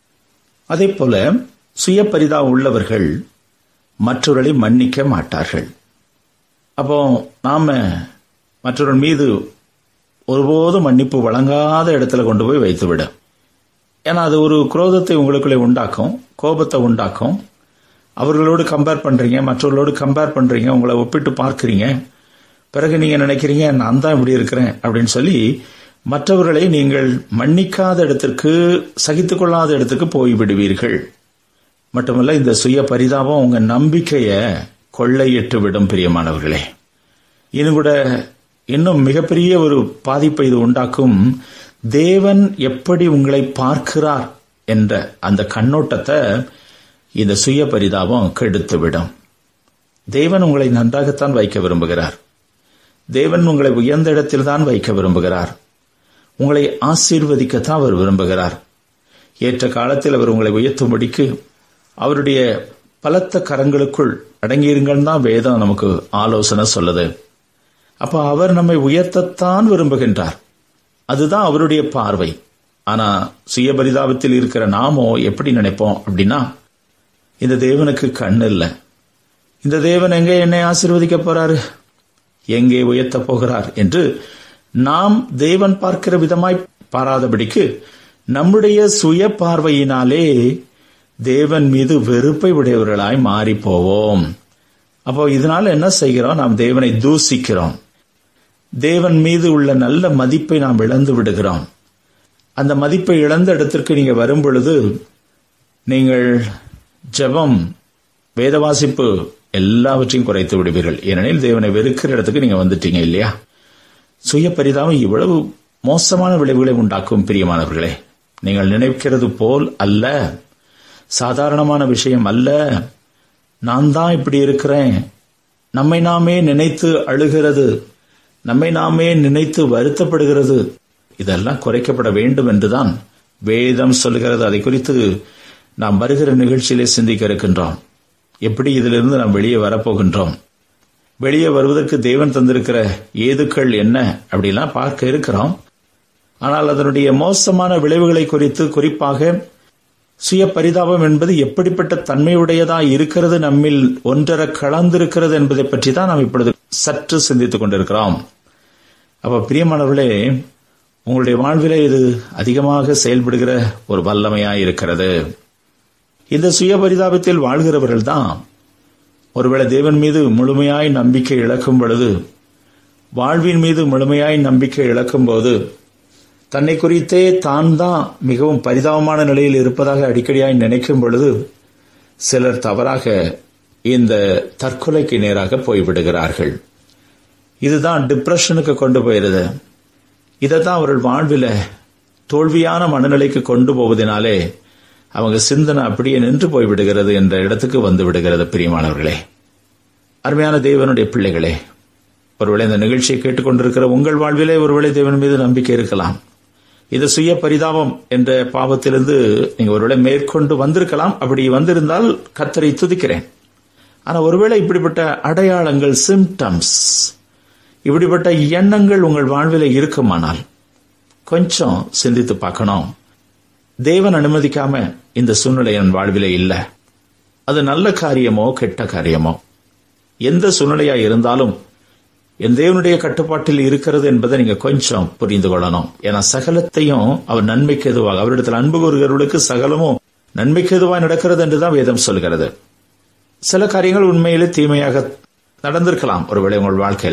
அதே போல சுய பரிதாபம் உள்ளவர்கள் மற்றவர்களை மன்னிக்க மாட்டார்கள் அப்போ நாம மற்றவர்கள் மீது ஒருபோதும் மன்னிப்பு வழங்காத இடத்துல கொண்டு போய் வைத்துவிடும் ஏன்னா அது ஒரு குரோதத்தை உங்களுக்குள்ளே உண்டாக்கும் கோபத்தை உண்டாக்கும் அவர்களோடு கம்பேர் பண்றீங்க மற்றவர்களோடு கம்பேர் பண்றீங்க உங்களை ஒப்பிட்டு பார்க்கறீங்க பிறகு நீங்க நினைக்கிறீங்க நான் தான் இப்படி இருக்கிறேன் அப்படின்னு சொல்லி மற்றவர்களை நீங்கள் மன்னிக்காத இடத்திற்கு சகித்துக் கொள்ளாத இடத்துக்கு போய் விடுவீர்கள் மட்டுமல்ல இந்த சுய பரிதாபம் உங்க நம்பிக்கைய கொள்ளையிட்டு விடும் பிரியமானவர்களே இன்னும் கூட இன்னும் மிகப்பெரிய ஒரு பாதிப்பை இது உண்டாக்கும் தேவன் எப்படி உங்களை பார்க்கிறார் என்ற அந்த கண்ணோட்டத்தை இந்த சுய பரிதாபம் கெடுத்துவிடும் தேவன் உங்களை நன்றாகத்தான் வைக்க விரும்புகிறார் தேவன் உங்களை உயர்ந்த இடத்தில் தான் வைக்க விரும்புகிறார் உங்களை ஆசீர்வதிக்கத்தான் அவர் விரும்புகிறார் ஏற்ற காலத்தில் அவர் உங்களை உயர்த்தும்படிக்கு அவருடைய பலத்த கரங்களுக்குள் அடங்கியிருங்கள் தான் வேதம் நமக்கு ஆலோசனை சொல்லுது அப்ப அவர் நம்மை உயர்த்தத்தான் விரும்புகின்றார் அதுதான் அவருடைய பார்வை ஆனா சுயபரிதாபத்தில் இருக்கிற நாமோ எப்படி நினைப்போம் அப்படின்னா இந்த தேவனுக்கு கண் இல்லை இந்த தேவன் எங்கே என்னை ஆசீர்வதிக்க போறாரு எங்கே உயர்த்த போகிறார் என்று நாம் தேவன் பார்க்கிற விதமாய் பாராதபடிக்கு நம்முடைய சுய பார்வையினாலே தேவன் மீது வெறுப்பை உடையவர்களாய் மாறி போவோம் அப்போ இதனால என்ன செய்கிறோம் நாம் தேவனை தூசிக்கிறோம் தேவன் மீது உள்ள நல்ல மதிப்பை நாம் இழந்து விடுகிறோம் அந்த மதிப்பை இழந்த இடத்திற்கு நீங்க வரும் பொழுது நீங்கள் ஜெபம் வேதவாசிப்பு எல்லாவற்றையும் குறைத்து விடுவீர்கள் ஏனெனில் தேவனை வெறுக்கிற இடத்துக்கு நீங்க வந்துட்டீங்க இல்லையா சுய பரிதாபம் இவ்வளவு மோசமான விளைவுகளை உண்டாக்கும் பிரியமானவர்களே நீங்கள் நினைக்கிறது போல் அல்ல சாதாரணமான விஷயம் அல்ல நான் தான் இப்படி இருக்கிறேன் நம்மை நாமே நினைத்து அழுகிறது நம்மை நாமே நினைத்து வருத்தப்படுகிறது இதெல்லாம் குறைக்கப்பட வேண்டும் என்றுதான் வேதம் சொல்கிறது அதை குறித்து நாம் வருகிற நிகழ்ச்சியிலே சிந்திக்க இருக்கின்றோம் எப்படி இதிலிருந்து நாம் வெளியே வரப்போகின்றோம் வெளியே வருவதற்கு தேவன் தந்திருக்கிற ஏதுக்கள் என்ன அப்படிலாம் பார்க்க இருக்கிறோம் ஆனால் அதனுடைய மோசமான விளைவுகளை குறித்து குறிப்பாக சுய பரிதாபம் என்பது எப்படிப்பட்ட தன்மையுடையதா இருக்கிறது நம்மில் ஒன்றர கலந்திருக்கிறது என்பதை பற்றி தான் நாம் இப்பொழுது சற்று சிந்தித்துக் கொண்டிருக்கிறோம் அப்ப பிரியமானவர்களே உங்களுடைய வாழ்விலே இது அதிகமாக செயல்படுகிற ஒரு வல்லமையா இருக்கிறது இந்த சுய பரிதாபத்தில் வாழ்கிறவர்கள் தான் ஒருவேளை தேவன் மீது முழுமையாய் நம்பிக்கை இழக்கும் பொழுது வாழ்வின் மீது முழுமையாய் நம்பிக்கை இழக்கும் போது தன்னை குறித்தே தான் தான் மிகவும் பரிதாபமான நிலையில் இருப்பதாக அடிக்கடியாய் நினைக்கும் பொழுது சிலர் தவறாக இந்த தற்கொலைக்கு நேராக போய்விடுகிறார்கள் இதுதான் டிப்ரெஷனுக்கு கொண்டு போயிருது இதை தான் அவர்கள் வாழ்வில் தோல்வியான மனநிலைக்கு கொண்டு போவதனாலே அவங்க சிந்தனை அப்படியே நின்று போய்விடுகிறது என்ற இடத்துக்கு வந்து விடுகிறது பிரியமானவர்களே அருமையான தேவனுடைய பிள்ளைகளே ஒருவேளை இந்த நிகழ்ச்சியை கேட்டுக்கொண்டிருக்கிற உங்கள் வாழ்விலே ஒருவேளை தேவன் மீது நம்பிக்கை இருக்கலாம் இது சுய பரிதாபம் என்ற பாவத்திலிருந்து நீங்க ஒருவேளை மேற்கொண்டு வந்திருக்கலாம் அப்படி வந்திருந்தால் கத்தரை துதிக்கிறேன் ஆனா ஒருவேளை இப்படிப்பட்ட அடையாளங்கள் சிம்டம்ஸ் இப்படிப்பட்ட எண்ணங்கள் உங்கள் வாழ்வில் இருக்குமானால் கொஞ்சம் சிந்தித்து பார்க்கணும் தேவன் அனுமதிக்காம இந்த சூழ்நிலை என் வாழ்விலே இல்ல அது நல்ல காரியமோ கெட்ட காரியமோ எந்த சூழ்நிலையா இருந்தாலும் என் தேவனுடைய கட்டுப்பாட்டில் இருக்கிறது என்பதை நீங்க கொஞ்சம் புரிந்து கொள்ளணும் ஏன்னா சகலத்தையும் அவர் நன்மைக்கு எதுவாக அவரிடத்தில் அன்பு கூறுகிறவர்களுக்கு சகலமும் நன்மைக்கு எதுவாக நடக்கிறது என்றுதான் வேதம் சொல்கிறது சில காரியங்கள் உண்மையிலே தீமையாக நடந்திருக்கலாம் ஒருவேளை உங்கள் வாழ்க்கையில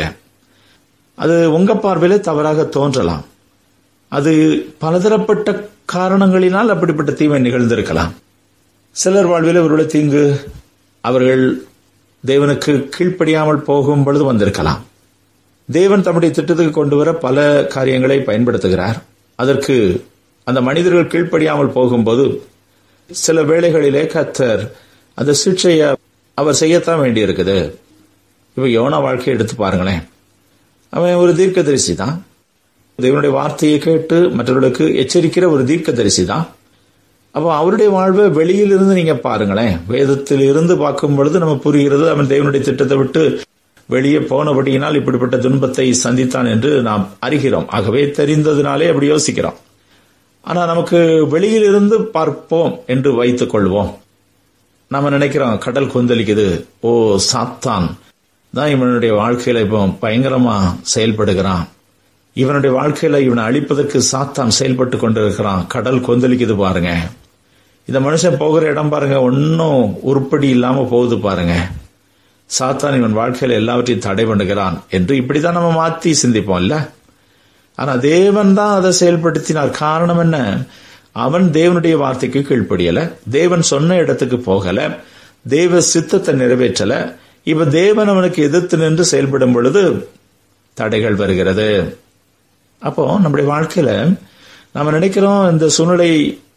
அது உங்க பார்வையில தவறாக தோன்றலாம் அது பலதரப்பட்ட காரணங்களினால் அப்படிப்பட்ட தீமை நிகழ்ந்திருக்கலாம் சிலர் வாழ்வில் ஒருவேளை தீங்கு அவர்கள் தேவனுக்கு கீழ்ப்படியாமல் போகும் பொழுது வந்திருக்கலாம் தேவன் தம்முடைய திட்டத்துக்கு கொண்டு வர பல காரியங்களை பயன்படுத்துகிறார் அதற்கு அந்த மனிதர்கள் கீழ்ப்படியாமல் போகும்போது சில வேளைகளிலே கத்தர் அந்த சிக்ஷையை அவர் செய்யத்தான் வேண்டியிருக்குது இப்ப யோனா வாழ்க்கையை எடுத்து பாருங்களேன் அவன் ஒரு தீர்க்கதரிசி தான் தேவனுடைய வார்த்தையை கேட்டு மற்றவர்களுக்கு எச்சரிக்கிற ஒரு தீர்க்கதரிசி தான் அப்போ அவருடைய வாழ்வை வெளியிலிருந்து நீங்க பாருங்களேன் வேதத்தில் இருந்து பார்க்கும் பொழுது நம்ம புரிகிறது அவன் தேவனுடைய திட்டத்தை விட்டு வெளியே போனபடியினால் இப்படிப்பட்ட துன்பத்தை சந்தித்தான் என்று நாம் அறிகிறோம் ஆகவே தெரிந்ததினாலே அப்படி யோசிக்கிறோம் ஆனா நமக்கு வெளியில் இருந்து பார்ப்போம் என்று வைத்துக் கொள்வோம் நாம நினைக்கிறோம் கடல் கொந்தளிக்குது ஓ சாத்தான் தான் இவனுடைய வாழ்க்கையில இப்போ பயங்கரமா செயல்படுகிறான் இவனுடைய வாழ்க்கையில இவனை அழிப்பதற்கு சாத்தான் செயல்பட்டு கொண்டிருக்கிறான் கடல் கொந்தளிக்குது பாருங்க இந்த மனுஷன் போகிற இடம் பாருங்க ஒன்னும் உருப்படி இல்லாம போகுது பாருங்க சாத்தான் இவன் வாழ்க்கையில எல்லாவற்றையும் தடை பண்ணுகிறான் என்று இப்படிதான் நம்ம மாத்தி சிந்திப்போம் இல்ல ஆனா தேவன் தான் அதை செயல்படுத்தினார் காரணம் என்ன அவன் தேவனுடைய வார்த்தைக்கு கீழ்ப்படியல தேவன் சொன்ன இடத்துக்கு போகல தேவ சித்தத்தை நிறைவேற்றல இப்ப தேவன் அவனுக்கு எதிர்த்து நின்று செயல்படும் பொழுது தடைகள் வருகிறது அப்போ நம்முடைய வாழ்க்கையில நாம நினைக்கிறோம் இந்த சூழ்நிலை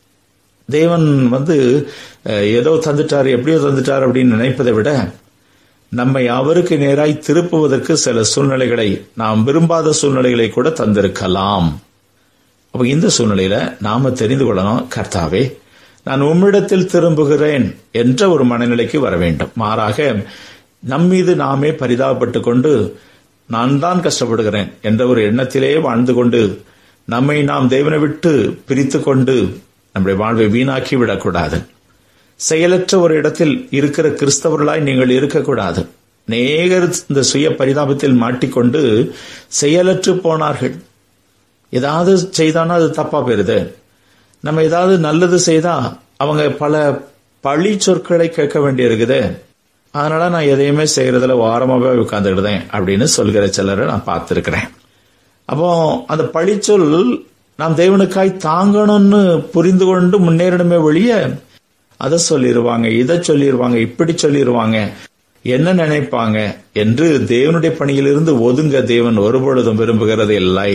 தேவன் வந்து அஹ், ஏதோ தந்துட்டார் எப்படியோ தந்துட்டார் அப்படின்னு நினைப்பதை விட நம்மை அவருக்கு நேராய் திருப்புவதற்கு சில சூழ்நிலைகளை நாம் விரும்பாத சூழ்நிலைகளை கூட தந்திருக்கலாம் அப்ப இந்த சூழ்நிலையில நாம தெரிந்து கொள்ளணும் கர்த்தாவே நான் உம்மிடத்தில் திரும்புகிறேன் என்ற ஒரு மனநிலைக்கு வர வேண்டும் மாறாக நம்மீது நாமே பரிதாபப்பட்டு கொண்டு நான் தான் கஷ்டப்படுகிறேன் என்ற ஒரு எண்ணத்திலே வாழ்ந்து கொண்டு நம்மை நாம் தேவனை விட்டு பிரித்து கொண்டு நம்முடைய வாழ்வை வீணாக்கி விடக்கூடாது செயலற்ற ஒரு இடத்தில் இருக்கிற கிறிஸ்தவர்களாய் நீங்கள் இருக்கக்கூடாது நேகர் இந்த சுய பரிதாபத்தில் மாட்டிக்கொண்டு செயலற்று போனார்கள் ஏதாவது செய்தானா அது தப்பா போயிருது நம்ம ஏதாவது நல்லது செய்தா அவங்க பல பழி சொற்களை கேட்க வேண்டியிருக்குது அதனால நான் எதையுமே செய்யறதுல வாரமாவே உட்கார்ந்துக்கிட்டேன் அப்படின்னு சொல்கிற சிலரை நான் பார்த்திருக்கிறேன் அப்போ அந்த பழிச்சொல் நாம் தேவனுக்காய் தாங்கணும்னு புரிந்து கொண்டு முன்னேறணுமே ஒழிய அதை சொல்லிடுவாங்க இதை சொல்லிடுவாங்க இப்படி சொல்லிடுவாங்க என்ன நினைப்பாங்க என்று தேவனுடைய பணியிலிருந்து ஒதுங்க தேவன் ஒருபொழுதும் விரும்புகிறது இல்லை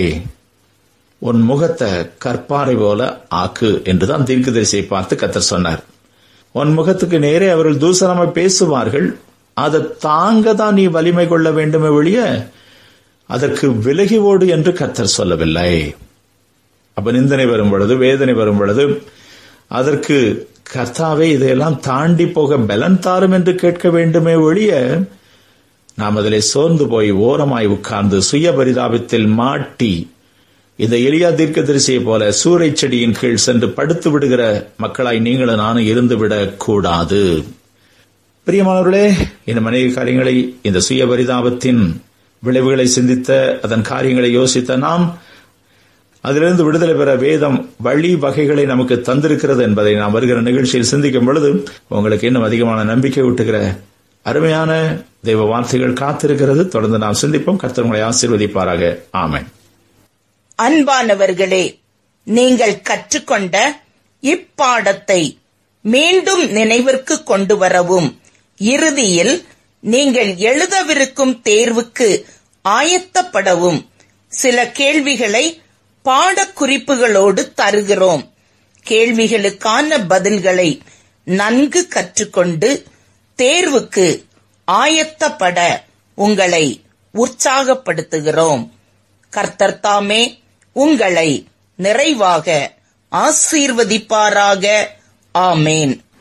உன் முகத்தை கற்பாறை போல ஆக்கு என்றுதான் தீர்க்கதரிசியை பார்த்து கத்தர் சொன்னார் உன் முகத்துக்கு நேரே அவர்கள் தூசணமாய் பேசுவார்கள் அதை தாங்க தான் நீ வலிமை கொள்ள வேண்டுமே ஒழிய அதற்கு விலகி ஓடு என்று கத்தர் சொல்லவில்லை அப்ப நிந்தனை வரும் பொழுது வேதனை வரும் பொழுது அதற்கு கர்த்தாவே இதையெல்லாம் தாண்டி போக பலன் தாரும் என்று கேட்க வேண்டுமே ஒழிய நாம் அதிலே சோர்ந்து போய் ஓரமாய் உட்கார்ந்து சுய பரிதாபத்தில் மாட்டி இந்த எளியா தீர்க்கதரிசியை போல சூறை செடியின் கீழ் சென்று படுத்து விடுகிற மக்களாய் நீங்களும் நானும் இருந்து விடக் கூடாது பிரியமானவர்களே இந்த மனைவி காரியங்களை இந்த சுய பரிதாபத்தின் விளைவுகளை சிந்தித்த அதன் காரியங்களை யோசித்த நாம் அதிலிருந்து விடுதலை பெற வேதம் வழி வகைகளை நமக்கு தந்திருக்கிறது என்பதை நாம் வருகிற நிகழ்ச்சியில் சிந்திக்கும் பொழுது உங்களுக்கு இன்னும் அதிகமான நம்பிக்கை ஊட்டுகிற அருமையான தெய்வ வார்த்தைகள் காத்திருக்கிறது தொடர்ந்து நாம் சிந்திப்போம் கர்த்தர் உங்களை ஆசீர்வதிப்பாராக ஆமென் அன்பானவர்களே நீங்கள் கற்றுக்கொண்ட இப்பாடத்தை மீண்டும் நினைவிற்கு கொண்டு வரவும் இறுதியில் நீங்கள் எழுதவிருக்கும் தேர்வுக்கு ஆயத்தப்படவும் சில கேள்விகளை பாடக்குறிப்புகளோடு தருகிறோம் கேள்விகளுக்கான பதில்களை நன்கு கற்றுக்கொண்டு தேர்வுக்கு ஆயத்தப்பட உங்களை உற்சாகப்படுத்துகிறோம் கர்த்தர் தாமே உங்களை நிறைவாக ஆசீர்வதிப்பாராக ஆமேன்